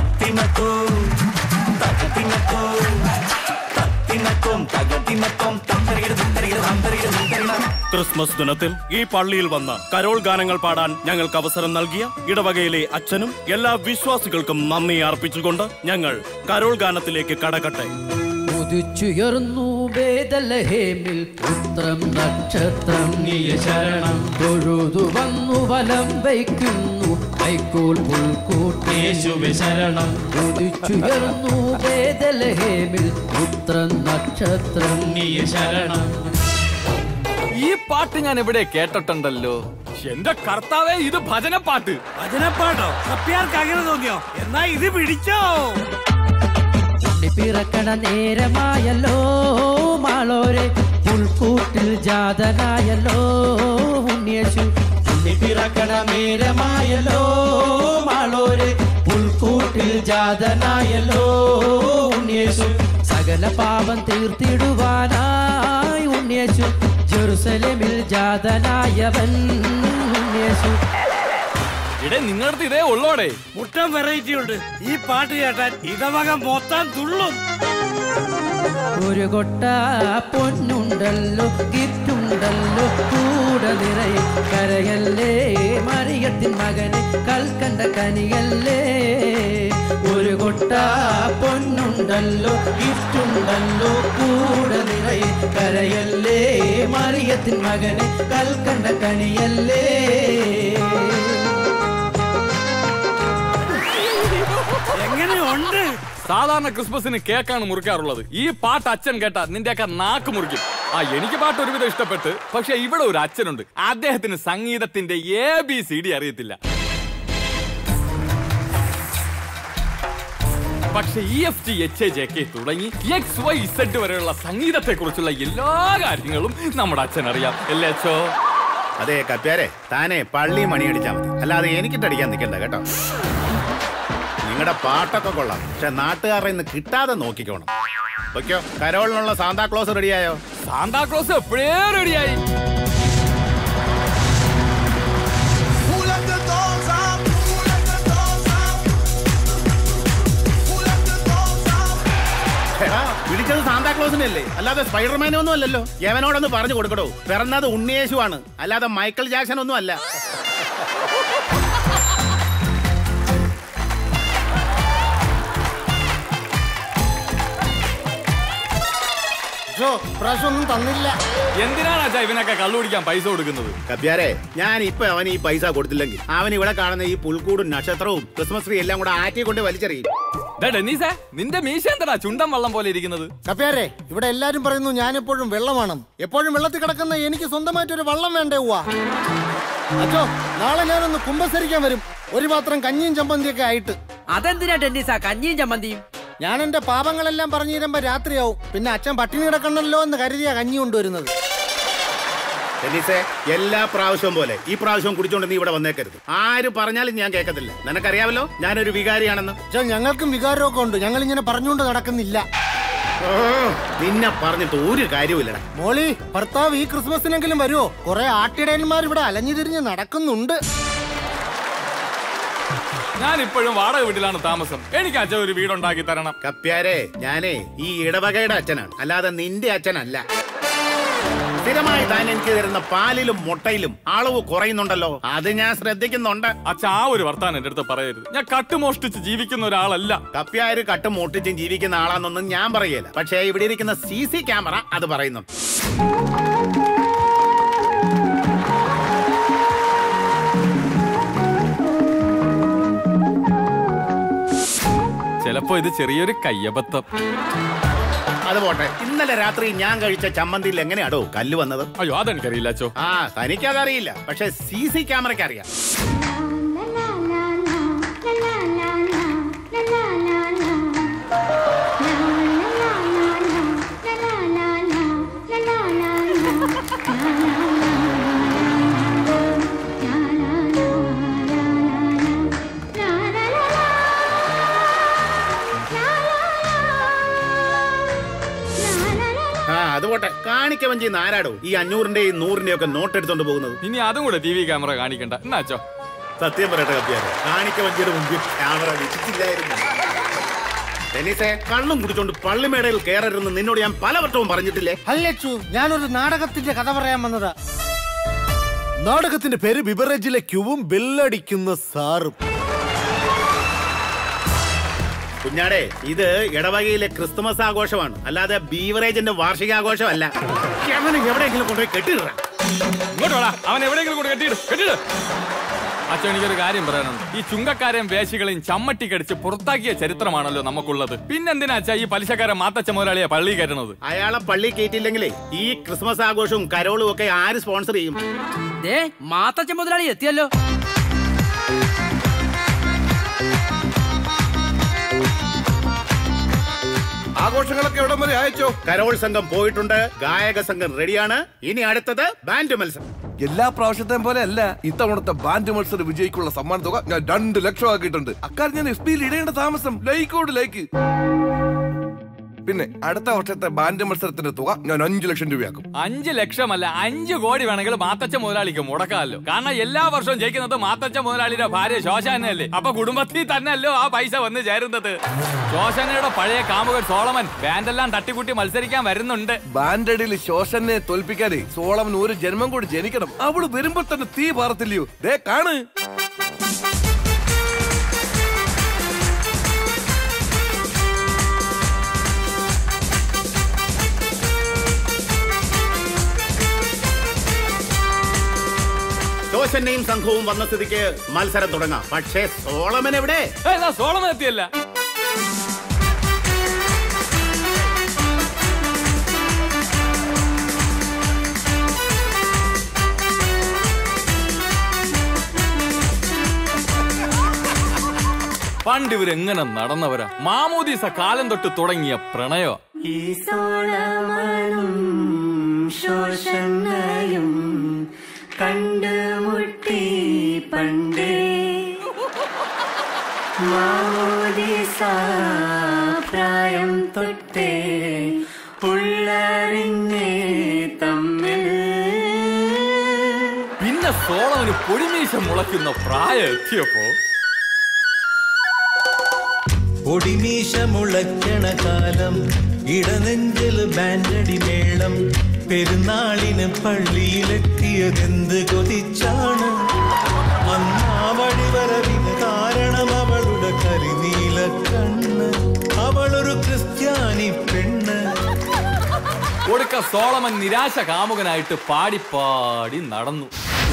ക്രിസ്മസ് ദിനത്തിൽ ഈ പള്ളിയിൽ വന്ന കരോൾ ഗാനങ്ങൾ പാടാൻ ഞങ്ങൾക്ക് അവസരം നൽകിയ ഇടവകയിലെ അച്ഛനും എല്ലാ വിശ്വാസികൾക്കും നന്ദി അർപ്പിച്ചുകൊണ്ട് ഞങ്ങൾ കരോൾ ഗാനത്തിലേക്ക് കടക്കട്ടെ ഉദിച്ചുയർന്നു വേദലഹേമിൽ പുത്രം നക്ഷത്രം നീയ ശരണം തൊഴുതു വന്നു വലം വയ്ക്കുന്നു കൈക്കോൽ പുൽക്കൂട്ടേശുവെ ശരണം ഉദിച്ചുയർന്നു വേദലഹേമിൽ പുത്രം നക്ഷത്രം നീയ ശരണം ഈ പാട്ട് ഞാൻ ഇവിടെ കേട്ടിട്ടുണ്ടല്ലോ എന്റെ കർത്താവേ ഇത് ഭജനപ്പാട്ട് ഭജനപ്പാട്ടോ കപ്പിയാർക്ക് അങ്ങനെ തോന്നിയോ എന്നാ ഇത് പിടിച്ചോ ഉണ്ണി പിറക്കണ നേരമായല്ലോ മാളോരെ പുൽക്കൂട്ടിൽ ജാതനായല്ലോ ഉണ്ണിയശു ഉണ്ണി പിറക്കണ നേരമായല്ലോ മാളോരെ പുൽക്കൂട്ടിൽ ജാതനായല്ലോ ഉണ്ണിയശു സകല പാപം തീർത്തിടുവാനായി ഉണ്ണിയശു ജെറുസലേമിൽ ജാതനായവൻ ഉണ്ണിയശു ഇടേ നിങ്ങളുടെ ഇതേ ഉള്ളോടെ മുട്ടം വെറൈറ്റി ഉണ്ട് ഈ പാട്ട് കേട്ടാൽ ഇടവക മൊത്തം തുള്ളും ഒരു കൊട്ട പൊന്നുണ്ടല്ലോ ഗിഫ്റ്റുണ്ടല്ലോ കൂടെ നിറയെ കരയല്ലേ മറിയത്തിൻ മകന് കൽക്കണ്ട കനിയല്ലേ ഒരു കൊട്ട പൊന്നുണ്ടല്ലോ ഗിഫ്റ്റുണ്ടല്ലോ കൂടെ നിറയെ കരയല്ലേ മറിയത്തിൻ മകന് കൽക്കണ്ട കനിയല്ലേ എങ്ങനെയുണ്ട് സാധാരണ ക്രിസ്മസിന് കേക്കാണ് മുറിക്കാറുള്ളത് ഈ പാട്ട് അച്ഛൻ കേട്ടാ നിന്റെയൊക്കെ നാക്ക് മുറിക്കും ആ എനിക്ക് പാട്ട് ഒരുവിധം ഇഷ്ടപ്പെട്ട് പക്ഷെ ഇവിടെ ഒരു അച്ഛനുണ്ട് അദ്ദേഹത്തിന് സംഗീതത്തിന്റെ എ ബി സി ഡി അറിയത്തില്ല പക്ഷെ E F T H A J K തുടങ്ങി എക്സ് വൈ ഇസഡ് വരെയുള്ള സംഗീതത്തെ കുറിച്ചുള്ള എല്ലാ കാര്യങ്ങളും നമ്മുടെ അച്ഛൻ അറിയാം അല്ലേ അച്ഛോ അതെ കപ്പ്യാരെ താനെ പള്ളി മണി അടിച്ചാൽ മതി അല്ലാതെ എനിക്കിട്ടടിക്കാൻ നിൽക്കണ്ട കേട്ടോ നിങ്ങളുടെ പാട്ടൊക്കെ കൊള്ളാം പക്ഷെ നാട്ടുകാരുടെ ഇന്ന് കിട്ടാതെ നോക്കിക്കോണം ഓക്കെയോ കരോളിനുള്ള സാന്താക്ലോസ് റെഡിയായോ സാന്താക്ലോസ് എപ്പോഴേ റെഡിയായി എടാ, വിളിച്ചത് സാന്താക്ലോസിനല്ലേ അല്ലാതെ സ്പൈഡർമാനെ ഒന്നും അല്ലല്ലോ യവനോടൊന്ന് പറഞ്ഞു കൊടുക്കടോ പിറന്നത് ഉണ്ണിയേശുവാണ് അല്ലാതെ മൈക്കിൾ ജാക്സൺ ഒന്നും അല്ല ജോ പ്രാവശ്യം ഒന്നും തന്നില്ല എന്തിനാണ് അച്ഛാ ഇവനൊക്കെ കള്ളു കുടിക്കാൻ പൈസ കൊടുക്കുന്നത് കപ്പ്യാരെ ഞാൻ ഇപ്പൊ അവന് ഈ പൈസ കൊടുത്തില്ലെങ്കിൽ അവൻ ഇവിടെ കാണുന്ന ഈ പുൽക്കൂടും നക്ഷത്രവും ക്രിസ്മസ് ട്രീ എല്ലാം കൂടെ ആറ്റി കൊണ്ട് വലിച്ചെറിയും ദേ ഡെന്നീസേ നിന്റെ മീശ എന്താ ചുണ്ടൻ വള്ളം പോലെ ഇരിക്കുന്നത് കപ്പ്യാരെ ഇവിടെ എല്ലാരും പറയുന്നു ഞാൻ എപ്പോഴും വെള്ളമാണ് എപ്പോഴും വെള്ളത്തിൽ കിടക്കുന്ന എനിക്ക് സ്വന്തമായിട്ട് ഒരു വള്ളം വേണ്ടേ ഉവ്വ അച്ചോ നാളെ ഞാനൊന്ന് കുമ്പസരിക്കാൻ വരും ഒരു പാത്രം കഞ്ഞിയും ചമ്മന്തിയൊക്കെ ആയിട്ട് അതെന്തിനാ ടെന്നീസാ കഞ്ഞിയും ചമ്മന്തിയും ഞാൻ എന്റെ പാപങ്ങളെല്ലാം പറഞ്ഞു തരുമ്പോ രാത്രിയാവും പിന്നെ അച്ഛൻ പട്ടിണി കിടക്കണല്ലോ എന്ന് കരുതിയാ കഞ്ഞി കൊണ്ടുവരുന്നത് ടെന്നീസേ എല്ലാ പ്രാവശ്യവും പോലെ ഈ പ്രാവശ്യം കുടിച്ചോണ്ട് നീ ഇവിടെ വന്നേക്കരുത് ആര് പറഞ്ഞാലും ഞാൻ കേൾക്കത്തില്ല നിനക്കറിയാമല്ലോ ഞാനൊരു വികാരിയാണെന്ന് പക്ഷെ ഞങ്ങൾക്കും വികാരമൊക്കെ ഉണ്ട് ഞങ്ങൾ ഇങ്ങനെ പറഞ്ഞുകൊണ്ട് നടക്കുന്നില്ല ഓ, നിന്നെ പറഞ്ഞിട്ട് ഒരു കാര്യമില്ലടാ മോളി ഭർത്താവ് ഈ ക്രിസ്മസിനെങ്കിലും വരുമോ കുറെ ആട്ടിടയന്മാർ ഇവിടെ അലഞ്ഞു തിരിഞ്ഞ് നടക്കുന്നുണ്ട് ഞാൻ ഇപ്പോഴും വാടക വീട്ടിലാണ് താമസം എനിക്ക് അച്ഛൻ ഒരു വീടുണ്ടാക്കി തരണം കപ്പ്യാരെ ഞാനേ ഈ ഇടവകയുടെ അച്ഛനാണ് അല്ലാതെ നിന്റെ അച്ഛനല്ല സ്ഥിരമായി താൻ എനിക്ക് തരുന്ന പാലിലും മുട്ടയിലും അളവ് കുറയുന്നുണ്ടല്ലോ അത് ഞാൻ ശ്രദ്ധിക്കുന്നുണ്ട് അച്ഛ ആ ഒരു വർത്താനം എന്റെ അടുത്ത് പറയരുത് ഞാൻ കട്ടുമോഷ്ടിച്ച് ജീവിക്കുന്ന ഒരാളല്ല കപ്പ്യാര് കട്ടും മോട്ടിച്ചും ജീവിക്കുന്ന ആളാന്നൊന്നും ഞാൻ പറയല പക്ഷേ ഇവിടെ ഇരിക്കുന്ന സി സി ക്യാമറ അത് പറയുന്നു ചിലപ്പോ ഇത് ചെറിയൊരു കയ്യബദ്ധം അത് പോട്ടെ ഇന്നലെ രാത്രി ഞാൻ കഴിച്ച ചമ്മന്തിയിൽ എങ്ങനെയാടോ കല്ല് വന്നത് അയ്യോ അതെനിക്കറിയില്ല അച്ചോ ആ തനിക്കതറിയില്ല പക്ഷെ സി സി ക്യാമറയ്ക്ക് അറിയാം ആ അത് പോട്ടെ കാണിക്കവൻ ചെയ്യുന്ന ആരാടോ ഈ അഞ്ഞൂറിന്റെയും നൂറിന്റെയും ഒക്കെ നോട്ട് എടുത്തോണ്ട് പോകുന്നത് ഇനി അതും കൂടെ ടി വി ക്യാമറ കാണിക്കണ്ട എന്നാ അച്ചോ സത്യം പറയട്ടെ കപ്പിയാരെ കാണിക്കവഞ്ചിയുടെ മുമ്പിൽ ക്യാമറ വെച്ചിട്ടില്ലായിരുന്നു ടെന്നീസേ കള്ളും കുടിച്ചോണ്ട് പള്ളിമേടയിൽ കയറരുതെന്ന് നിന്നോട് ഞാൻ പലവട്ടവും പറഞ്ഞിട്ടില്ലേ അല്ലച്ചു ഞാനൊരു നാടകത്തിന്റെ കഥ പറയാൻ വന്നതാ നാടകത്തിന്റെ പേര് ബിബറേജിലെ ക്യൂവും ബെല്ലടിക്കുന്ന സാറും കുഞ്ഞാടെ ഇത് ഇടവകയിലെ ക്രിസ്തുമസ് ആഘോഷമാണ് അല്ലാതെ ബീവറേജിന്റെ വാർഷികാഘോഷമല്ല അവനെ എവിടെയെങ്കിലും കൊണ്ടുപോയി കെട്ടിട ഇങ്ങോട്ട് വാടാ അവൻ എവിടെയെങ്കിലും കൂടെ കെട്ടിയിട് കെട്ടിയിട് അച്ഛൻ എനിക്കൊരു കാര്യം പറയാനുണ്ട് ഈ ചുങ്കക്കാരെയും വേശികളെയും ചമ്മട്ടി കടിച്ച് പുറത്താക്കിയ ചരിത്രമാണല്ലോ നമുക്കുള്ളത് പിന്നെന്തിനാ അച്ഛാ ഈ പലിശക്കാരൻ മാത്തച്ഛ മുതലാളിയെ പള്ളി കയറ്റണത് അയാളെ പള്ളി കയറ്റിയില്ലെങ്കിലേ ഈ ക്രിസ്മസ് ആഘോഷവും കരോളും ഒക്കെ ആര് സ്പോൺസർ ചെയ്യും ദേ മാത്തച്ഛൻ മുതലാളി എത്തിയല്ലോ ആഘോഷങ്ങളൊക്കെ എവിടം വരെ അയച്ചോ കരോൾ സംഘം പോയിട്ടുണ്ട് ഗായക സംഘം റെഡിയാണ് ഇനി അടുത്തത് ബാൻഡ് മത്സരം എല്ലാ പ്രാവശ്യത്തെയും പോലെ അല്ല ഇത്തവണത്തെ ബാൻഡ് മത്സര വിജയിക്കുള്ള സമ്മാന തുക ഞാൻ രണ്ട് ലക്ഷം ആക്കിയിട്ടുണ്ട് അക്കാര്യം ഞാൻ എസ് പിയിൽ ഇടേണ്ട താമസം ലൈക്കോട് ലൈക്ക് പിന്നെ അടുത്ത വർഷത്തെ ബാൻഡ് മത്സരത്തിന്റെ തുക ഞാൻ അഞ്ചു ലക്ഷം രൂപയാക്കും അഞ്ച് ലക്ഷമല്ല അഞ്ച് കോടി വേണമെങ്കിൽ മാത്തച്ഛ മുതലാളിക്ക് മുടക്കാമല്ലോ കാരണം എല്ലാ വർഷവും ജയിക്കുന്നത് മാത്തച്ഛ മുതലാളിയുടെ ഭാര്യ ശോശാനല്ലേ അപ്പൊ കുടുംബത്തിൽ തന്നെയല്ലോ ആ പൈസ വന്ന് ചേരുന്നത് ശോശാനയുടെ പഴയ കാമുകൻ സോളമൻ ബാൻഡെല്ലാം തട്ടിക്കൂട്ടി മത്സരിക്കാൻ വരുന്നുണ്ട് ബാൻഡടിയിൽ ശോഷനെ തോൽപ്പിക്കാതെ സോളമൻ ഒരു ജന്മം കൂടി ജനിക്കണം അവള് വരുമ്പോൾ തന്നെ തീ പാറത്തില്ലയോ ദേ കാണ് ജോഷന്റെയും സംഘവും വന്ന സ്ഥിതിക്ക് മത്സരം തുടങ്ങാം പക്ഷേ സോളമൻ എവിടെ സോളമൻ എത്തിയല്ല പണ്ട് ഇവരെങ്ങനെ നടന്നവരാ മാമോദീസ കാലം തൊട്ട് തുടങ്ങിയ പ്രണയോ ഈ സോളമനും ശോഷണയും കണ്ടുമുട്ടി പണ്ടേ മാമോദിസ പ്രായം തൊട്ടേ ഉള്ളറിഞ്ഞേ തമ്മിൽ പിന്നെ സോളമന് പൊടിമീശ മുളയ്ക്കുന്ന പ്രായം എത്തിയപ്പോ പൊടിമീശ മുളയ്ക്കണ കാലം ഇടനെഞ്ചിൽ ബാൻഡടി മേളം പെരുന്നാളിന് പള്ളിയിലെത്തിയതെന്ത് കൊതിച്ചാണ് അന്നാ വഴിവരവിന് കാരണം അവളുടെ കരിനീല കണ്ണ് അവളൊരു ക്രിസ്ത്യാനി പെണ്ണ് ഒടുക്ക സോളമൻ നിരാശ കാമുകനായിട്ട് പാടി പാടി നടന്നു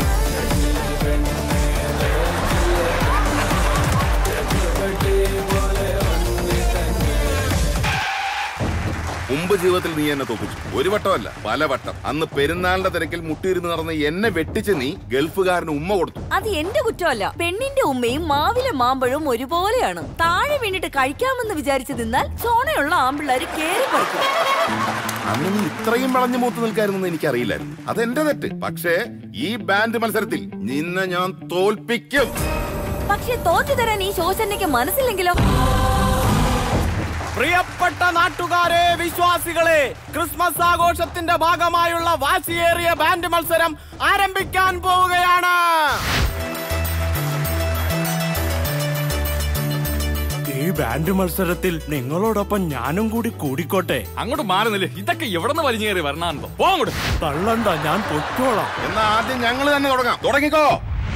മുമ്പ് ജീവിതത്തിൽ നീ എന്നെ തോപ്പിച്ചു ഒരു വട്ടമല്ല പല വട്ടം അന്ന് പെരുന്നാളിന്റെ തിരക്കിൽ മുട്ടിയിരുന്ന് നടന്ന് എന്നെ വെട്ടിച്ച് നീ ഗൾഫുകാരന് ഉമ്മ കൊടുത്തു അത് എന്റെ കുറ്റമല്ല പെണ്ണിന്റെ ഉമ്മയും മാവിലെ മാമ്പഴവും ഒരുപോലെയാണ് താഴെ വീണിട്ട് കഴിക്കാമെന്ന് വിചാരിച്ചു നിന്നാൽ ചോണയുള്ള ആമ്പിള്ളേര് കേറി പറിക്കും അന്ന് നീ ഇത്രയും വളഞ്ഞു മൂത്ത് നിൽക്കായിരുന്നെന്ന് എനിക്കറിയില്ലായിരുന്നു അതെന്റെ തെറ്റ് പക്ഷേ ഈ ബാൻഡ് മത്സരത്തിൽ നിന്നെ ഞാൻ തോൽപ്പിക്കും പക്ഷെ തോറ്റു തരാൻ ഈ ശോശനയ്ക്ക് മനസ്സില്ലെങ്കിലോ പ്രിയപ്പെട്ട നാട്ടുകാരെ വിശ്വാസികളെ ക്രിസ്മസ് ആഘോഷത്തിന്റെ ഭാഗമായുള്ള വാശിയേറിയ ബാൻഡ് മത്സരം ആരംഭിക്കാൻ പോവുകയാണ് ഈ ബാൻഡ് മത്സരത്തിൽ നിങ്ങളോടൊപ്പം ഞാനും കൂടി കൂടിക്കോട്ടെ അങ്ങോട്ട് മാറുന്നില്ലേ ഇതൊക്കെ എവിടെ നിന്ന് വലിഞ്ഞു കയറി വരണോ പോ അങ്ങോട്ട് തള്ളണ്ട ഞാൻ പൊയ്ക്കോളാം എന്നാ ആദ്യം ഞങ്ങൾ തന്നെ തുടങ്ങാം തുടങ്ങിക്കോ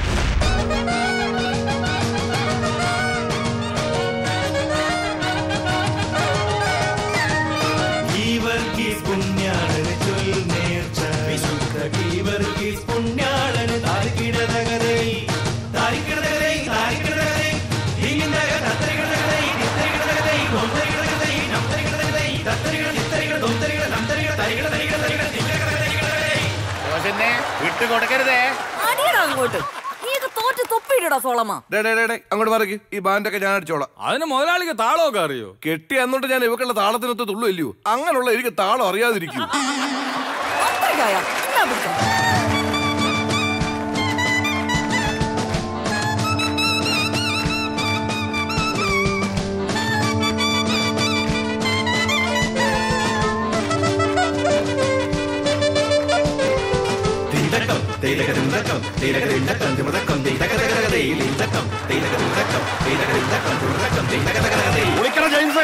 ഗീവർഗീസ് പുണ്യാളന് ചൊൽ നേർച്ച വിശുദ്ധ ഗീവർഗീസ് പുണ്യാളന് താരിക്കിടതകരേ താരിക്കിടതകരേ താരിക്കിടതകരേ ഇങ്ങിന്തക തത്തരികിടതകരേ ഇത്തരികിടതകരേ ഒന്തരികിടതകരേ നംതരികിടതകരേ തത്തരികിട ഇത്തരികിട ദൊന്തരികിട നംതരികിട തരികിട തരികിട തരികിട റോഷനെ വിട്ടുകൊടുക്കരുതേ അടിയടാ അങ്ങോട്ട് നീയൊക്കെ തോറ്റ് തൊപ്പിയിടടാ സോളമ ഡേ, ഡേ, ഡേ, ഡേ, അങ്ങോട്ട് പറയ്ക്ക് ഈ ബാൻഡൊക്കെ ഞാൻ അടിച്ചോളാം അതിന് മുതലാളിക്ക് താളമൊക്കെ അറിയോ കെട്ടി എന്നിട്ട് ഞാൻ ഇവക്കുള്ള താളത്തിനൊത്ത് തുള്ളു ഇല്ലയോ അങ്ങനെയുള്ള എനിക്ക് താളം അറിയാതിരിക്കും അത്രയ്ക്കായ എന്നാ പിടിച്ചോ തിണ്ടക്കം തേയിലകരിന്തക്കം തേയിലകരിന്തക്കം തിമതക്കം തേയിലകരകരകരേ ലിന്തക്കം തേയിലകരിന്തക്കം തേയിലകരിന്തക്കം തിമതക്കം തേയിലകരകരകരേ വിളിക്കണം ജെയിംസ്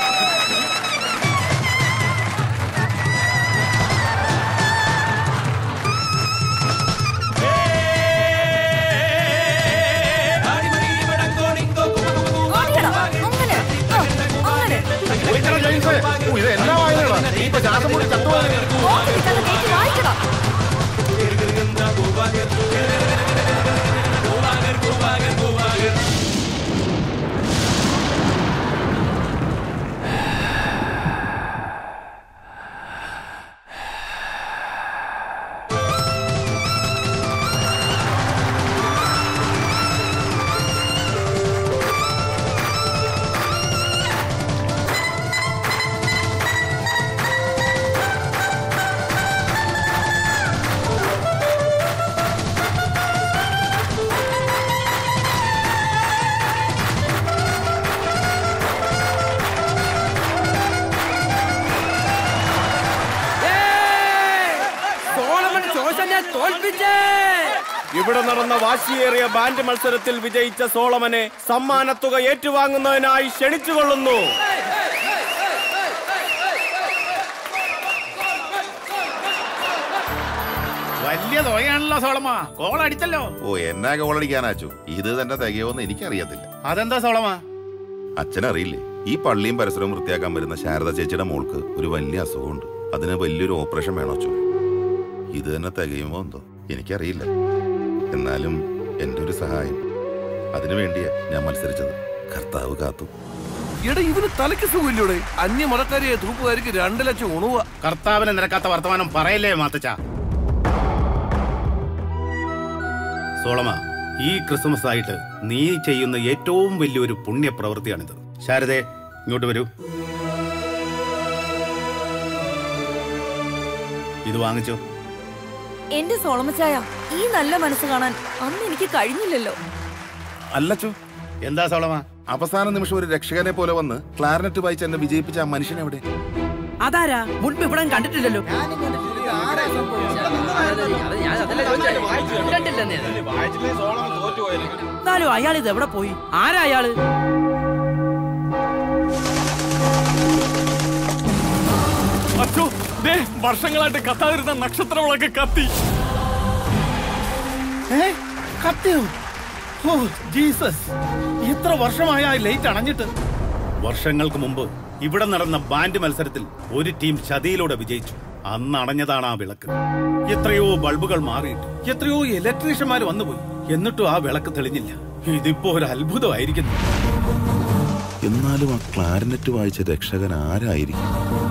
അടിയടാ അങ്ങനെ ആ, അങ്ങനെ വിളിക്കണം ജെയിംസ് ഓ, ഇത് എന്നാ വായനടാ ഇപ്പൊ ശ്വാസം കൂടി ചത്തുപോയി ഓർത്തിരിക്കാതെ കേട്ട് വായിക്കടാ സോളമൻ ശോഷനെ തോൽപ്പിച്ചേ ഇവിടെ നടന്ന വാശിയേറിയ ബാൻഡ് മത്സരത്തിൽ വിജയിച്ച സോളമനെ സമ്മാനത്തുക ഏറ്റുവാങ്ങുന്നതിനായി ക്ഷണിച്ചുകൊള്ളുന്നു വലിയ തുകയാണല്ലോ സോളമ കോൾ അടിച്ചല്ലോ ഓ എന്നാ ഗോളടിക്കാനാച്ചു ഇത് തന്നെ തികയോന്ന് എനിക്കറിയത്തില്ല അതെന്താ സോളമ അച്ഛനറിയില്ലേ ഈ പള്ളിയും പരിസരവും വൃത്തിയാക്കാൻ വരുന്ന ശാരദ ചേച്ചിയുടെ മോൾക്ക് ഒരു വലിയ അസുഖമുണ്ട് അതിന് വലിയൊരു ഓപ്പറേഷൻ വേണോ അച്ചു ഇത് തന്നെ തികയുമോ എന്തോ എനിക്കറിയില്ല എന്നാലും എൻ്റെ ഒരു സഹായം അതിനു വേണ്ടിയാ ഞാൻ മത്സരിച്ചത് കർത്താവ് കാത്തു എടാ ഇവന് തലയ്ക്ക് സുഖമില്ലൂടെ അന്യ മതക്കാരിയെ തൂപ്പുകാരിക്ക് രണ്ട് ലക്ഷം ഉണുവ കർത്താവിനെ നിരക്കാത്ത വർത്തമാനം പറയല്ലേ മാത്തച്ച സോളമ ഈ ക്രിസ്മസ് ആയിട്ട് നീ ചെയ്യുന്ന ഏറ്റവും വലിയൊരു പുണ്യ പ്രവൃത്തിയാണിത് ശാരദേ ഇങ്ങോട്ട് വരൂ ഇത് വാങ്ങിച്ചോ എന്റെ സോളമച്ചായ ഈ നല്ല മനസ്സ് കാണാൻ അന്ന് എനിക്ക് കഴിഞ്ഞില്ലല്ലോ അല്ലച്ചോ എന്താ സോളമ അവസാന നിമിഷം ഒരു രക്ഷകനെ പോലെ വന്ന് ക്ലാരനറ്റ് വായിച്ച് എന്നെ വിജയിപ്പിച്ച ആ മനുഷ്യൻ എവിടെ അതാരാ മുൻപ് ഇവിടെ കണ്ടിട്ടില്ലല്ലോ ഞാൻ അതല്ലേ ചോദിച്ചേ. കണ്ടില്ലെന്നേ. എന്നാലും അയാൾ ഇത് എവിടെ പോയി ആരാ അയാള് അച്ഛോ ദേ വർഷങ്ങളായിട്ട് കത്താതിരുന്ന നക്ഷത്രങ്ങളൊക്കെ കത്തി ഏ കത്തിയോ ഓ ജീസസ് ഇത്ര വർഷമായ ലൈറ്റ് അണഞ്ഞിട്ട് വർഷങ്ങൾക്ക് മുമ്പ് ഇവിടെ നടന്ന ബാൻഡ് മത്സരത്തിൽ ഒരു ടീം ചതിയിലൂടെ വിജയിച്ചു അന്ന് അണഞ്ഞതാണ് ആ വിളക്ക് എത്രയോ ബൾബുകൾ മാറിയിട്ട് എത്രയോ ഇലക്ട്രീഷ്യന്മാർ വന്നുപോയി എന്നിട്ടും ആ വിളക്ക് തെളിഞ്ഞില്ല ഇതിപ്പോ ഒരു അത്ഭുതമായിരിക്കുന്നു എന്നാലും ആ ക്ലാരനറ്റ് വായിച്ച രക്ഷകൻ ആരായിരിക്കും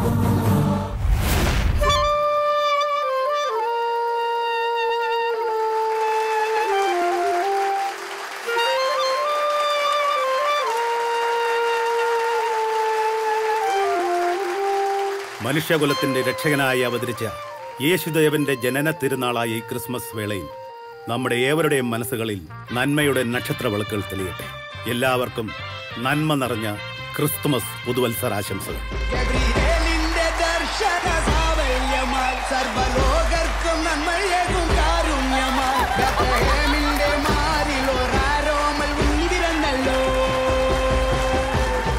മനുഷ്യകുലത്തിന്റെ രക്ഷകനായി അവതരിച്ച യേശുദേവന്റെ ജനന തിരുനാളായ ഈ ക്രിസ്മസ് വേളയിൽ നമ്മുടെ ഏവരുടെയും മനസ്സുകളിൽ നന്മയുടെ നക്ഷത്ര വിളക്കുകൾ തെളിയട്ടെ എല്ലാവർക്കും നന്മ നിറഞ്ഞ ക്രിസ്തുമസ് പുതുവത്സരാശംസകൾ ഗബ്രിയേലിന്റെ ദർശന സാവല്യമായി സർവലോകർക്കും നന്മയേകും കാരുണ്യമായി ബത്ലഹേമിന്റെ മാറിൽ ഒരാരോമൽ ഉന്തിരന്നല്ലോ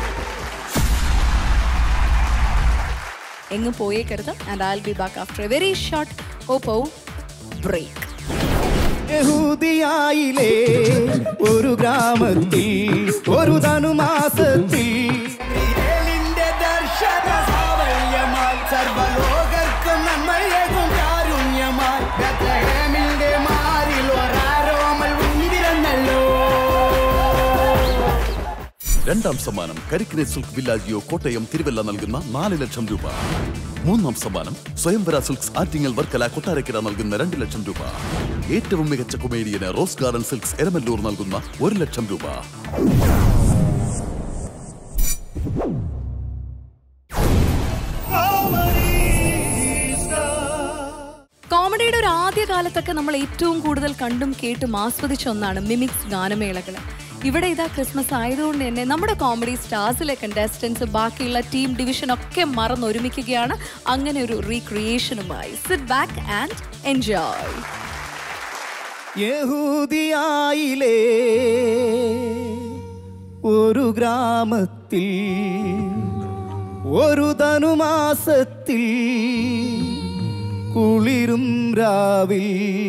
എങ്ങും പോയേക്കരുത് and I be back after a very short Oppo break യഹൂദിയായിലെ ഒരു ഗ്രാമത്തിൽ ഒരു ധനുമാസത്തിൽ നിന്റെ ദർശന സാവല്യമായി സർവലോകർക്കും നന്മയേകും കാരുണ്യമായി ബത്ലഹേമിന്റെ മാറിൽ ഒരാരോമൽ ഉന്നിരുന്നല്ലോ രണ്ടാം സമ്മാനം കരിക്കിനെ സിൽക്ക് വില്ലാജിയോ കോട്ടയം തിരുവല്ല നൽകുന്ന നാല് ലക്ഷം രൂപ മൂന്നാം സമ്മാനം സ്വയംവര സിൽക്സ് ആറ്റിങ്ങൽ വർക്കല കൊട്ടാരക്കര നൽകുന്ന രണ്ട് ലക്ഷം രൂപ ഏറ്റവും മികച്ച കൊമേഡിയന് റോസ് ഗാർഡൻ സിൽക്സ് എരമല്ലൂർ നൽകുന്ന ഒരു ലക്ഷം രൂപ കോമഡിയുടെ ഒരു ആദ്യ കാലത്തൊക്കെ നമ്മൾ ഏറ്റവും കൂടുതൽ കണ്ടും കേട്ടും ആസ്വദിച്ച ഒന്നാണ് മിമിക്സ് ഗാനമേളകൾ ഇവിടെ ഇതാ ക്രിസ്മസ് ആയതുകൊണ്ട് തന്നെ നമ്മുടെ കോമഡി സ്റ്റാർസിലെ കണ്ടസ്റ്റൻസ് ബാക്കിയുള്ള ടീം ഡിവിഷൻ ഒക്കെ മറന്നൊരുമിക്കുകയാണ് അങ്ങനെ ഒരു റീക്രിയേഷനുമായി സിറ്റ് ബാക്ക് ആൻഡ് എൻജോയ് യഹൂദിയായിലെ ഒരു ഗ്രാമത്തിൽ ഒരു ധനുമാസത്തിൽ കുളിരും രാവിൽ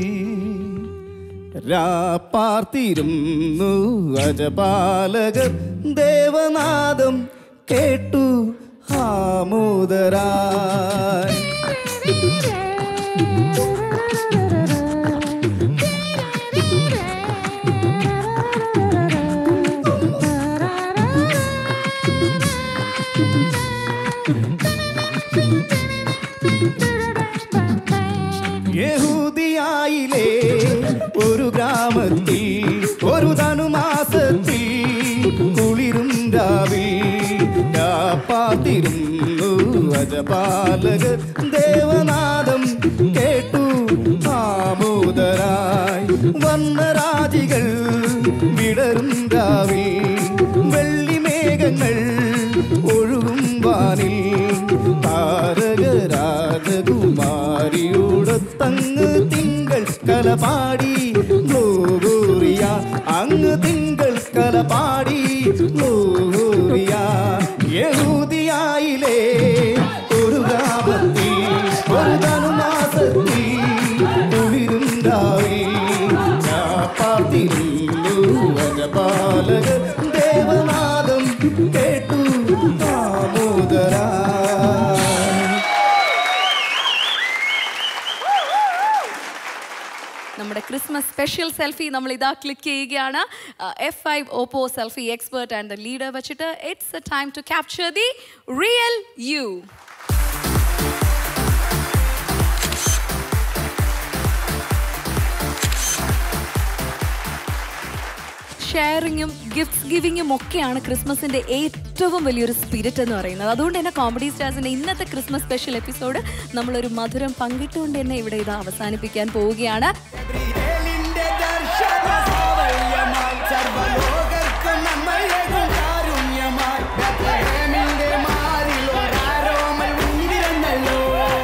രാപ്പാർത്തിരുന്നു അജപാലകർ ദേവനാദം കേട്ടു ആമോദരായി യഹൂദിയായിലെ ഒരു ഗ്രാമത്തിൽ ഒരു ധനുമാസത്തിൽ കുളിരും രാവിൽ പാത്തിരുന്നു അജപാലകർ ദേവനാദം കേട്ടു ആമോദരായി വന്നരാജികൾ വിടരും രാവിൽ വെള്ളിമേഘങ്ങൾ ഒഴുകും വാനിൽ താരകരാജകുമാരിയുടെ തങ്ങ് തിങ്കൾ കലപാടി ഗ്ലോറിയ അങ്ങ് തിങ്കൾ കലപാടി ഗ്ലോറിയ യഹൂദിയായിലെ ഒരു ഗ്രാമത്തിൽ ഒരു ധനുമാസത്തിൽ കുളിരും പാർത്തിരുന്നു അജപാലക ദേവനാദം കേട്ടു ആമോദരാ നമ്മുടെ ക്രിസ്മസ് സ്പെഷ്യൽ സെൽഫി നമ്മൾ ഇതാ ക്ലിക്ക് ചെയ്യുകയാണ് F five Oppo selfie expert and leader വെച്ചിട്ട് it's a time to capture the real you ഷെയറിങ്ങും ഗിഫ്റ്റ്സ് ഗിവിങ്ങും ഒക്കെയാണ് ക്രിസ്മസിന്റെ ഏറ്റവും വലിയൊരു സ്പിരിറ്റ് എന്ന് പറയുന്നത് അതുകൊണ്ട് തന്നെ കോമഡി സ്റ്റാർസിന്റെ ഇന്നത്തെ ക്രിസ്മസ് സ്പെഷ്യൽ എപ്പിസോഡ് നമ്മളൊരു മധുരം പങ്കിട്ടുകൊണ്ട് തന്നെ ഇവിടെ ഇത് അവസാനിപ്പിക്കാൻ പോവുകയാണ് നിന്റെ ദർശന സാവല്യമായി സർവലോകർക്കും നന്മയേകും കാരുണ്യമായി ബത്ലഹേമിന്റെ മാറിൽ ഒരാരോമൽ ഉന്നിരുന്നല്ലോ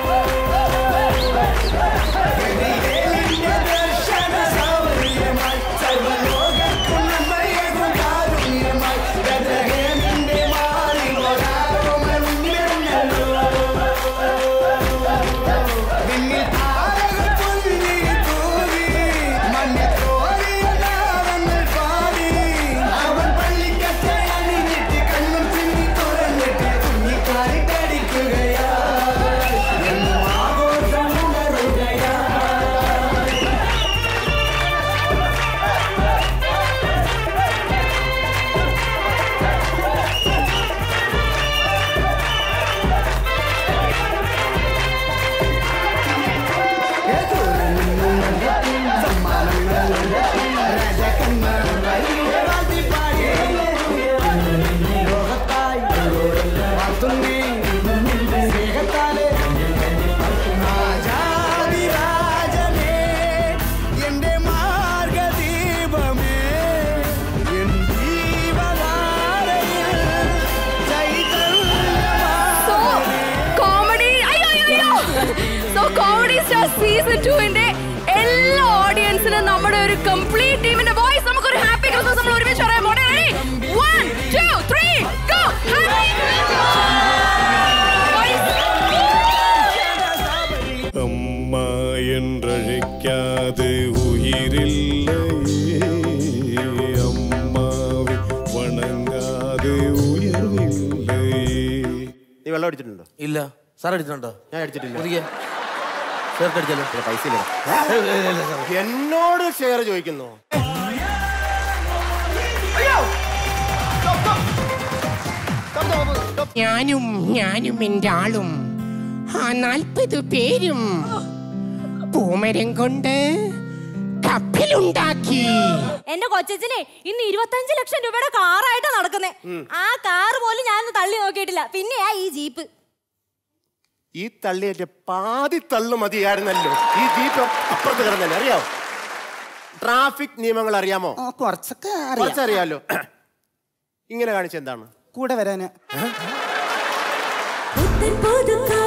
നിന്റെ ദർശന സാവല്യമായി സർവലോകർക്കും നന്മയേകും കാരുണ്യമായി ബത്ലഹേമിന്റെ മാറിൽ ഒരാരോമൽ ഉന്നിരുന്നല്ലോ നിന്നിൽ താരകൾ പൊന്നി തൂവി മണ്ണിൽ തോന്നിയ നാമങ്ങൾ പാടി അവൻ പള്ളിക്കത്തെ അണിഞ്ഞിട്ട് കണ്ണും ചിന്നി തുറന്നിട്ട് കുഞ്ഞിക്കാരിട്ടടിക്കുകയാ എന്നും ആഘോഷം ഉണരുകയാ എന്റെ മാർഗദീപമേ എൻ ജീവധാരയിൽ കോമഡി അയ്യോ അയ്യോ അയ്യോ സോ കോമഡി സ്റ്റാർ സീസൺ 2 ന്റെ എല്ലാ ഓഡിയൻസിനും നമ്മുടെ ഒരു കംപ്ലീറ്റ് ടീമിന്റെ വോയിസ് നമുക്ക് ഒരു ഹാപ്പി ക്രിസ്മസ് നമ്മൾ ഒരുമിച്ച് പറയാൻ പോണേ റെഡി 1 2 3 ഗോ ഹാപ്പി വെള്ളം അടിച്ചിട്ടുണ്ടോ ഇല്ല സാർ അടിച്ചിട്ടുണ്ടോ ഞാൻ അടിച്ചിട്ടില്ല ഒതുക്കിയേ. ഷർട്ട് അടിച്ചാലോ ഇല്ല, പൈസ ഇല്ല എന്നോട് ഷെയർ ചോദിക്കുന്നു ഞാനും ഞാനും എൻ്റെ ആളും ആ നാൽപ്പത് പേരും പൂമരം കൊണ്ട് കപ്പലുണ്ടാക്കി എന്റെ കൊച്ചനെ ഇന്ന് ഇരുപത്തഞ്ച് ലക്ഷം രൂപയുടെ കാറായിട്ടാ നടക്കുന്നേ ആ കാറ് പോലും ഞാൻ തള്ളി നോക്കിയിട്ടില്ല പിന്നെയാ ഈ ജീപ്പ് ഈ തള്ളിയന്റെ പാതി തള്ളു മതിയായിരുന്നല്ലോ ഈ ജീപ്പ് അപ്പുറത്ത് കിടന്നല്ലേ അറിയാമോ ട്രാഫിക് നിയമങ്ങൾ അറിയാമോ കുറച്ചൊക്കെ കുറച്ചറിയാലോ ഇങ്ങനെ കാണിച്ച എന്താണ് കൂടെ വരാന് പുതുക്കാ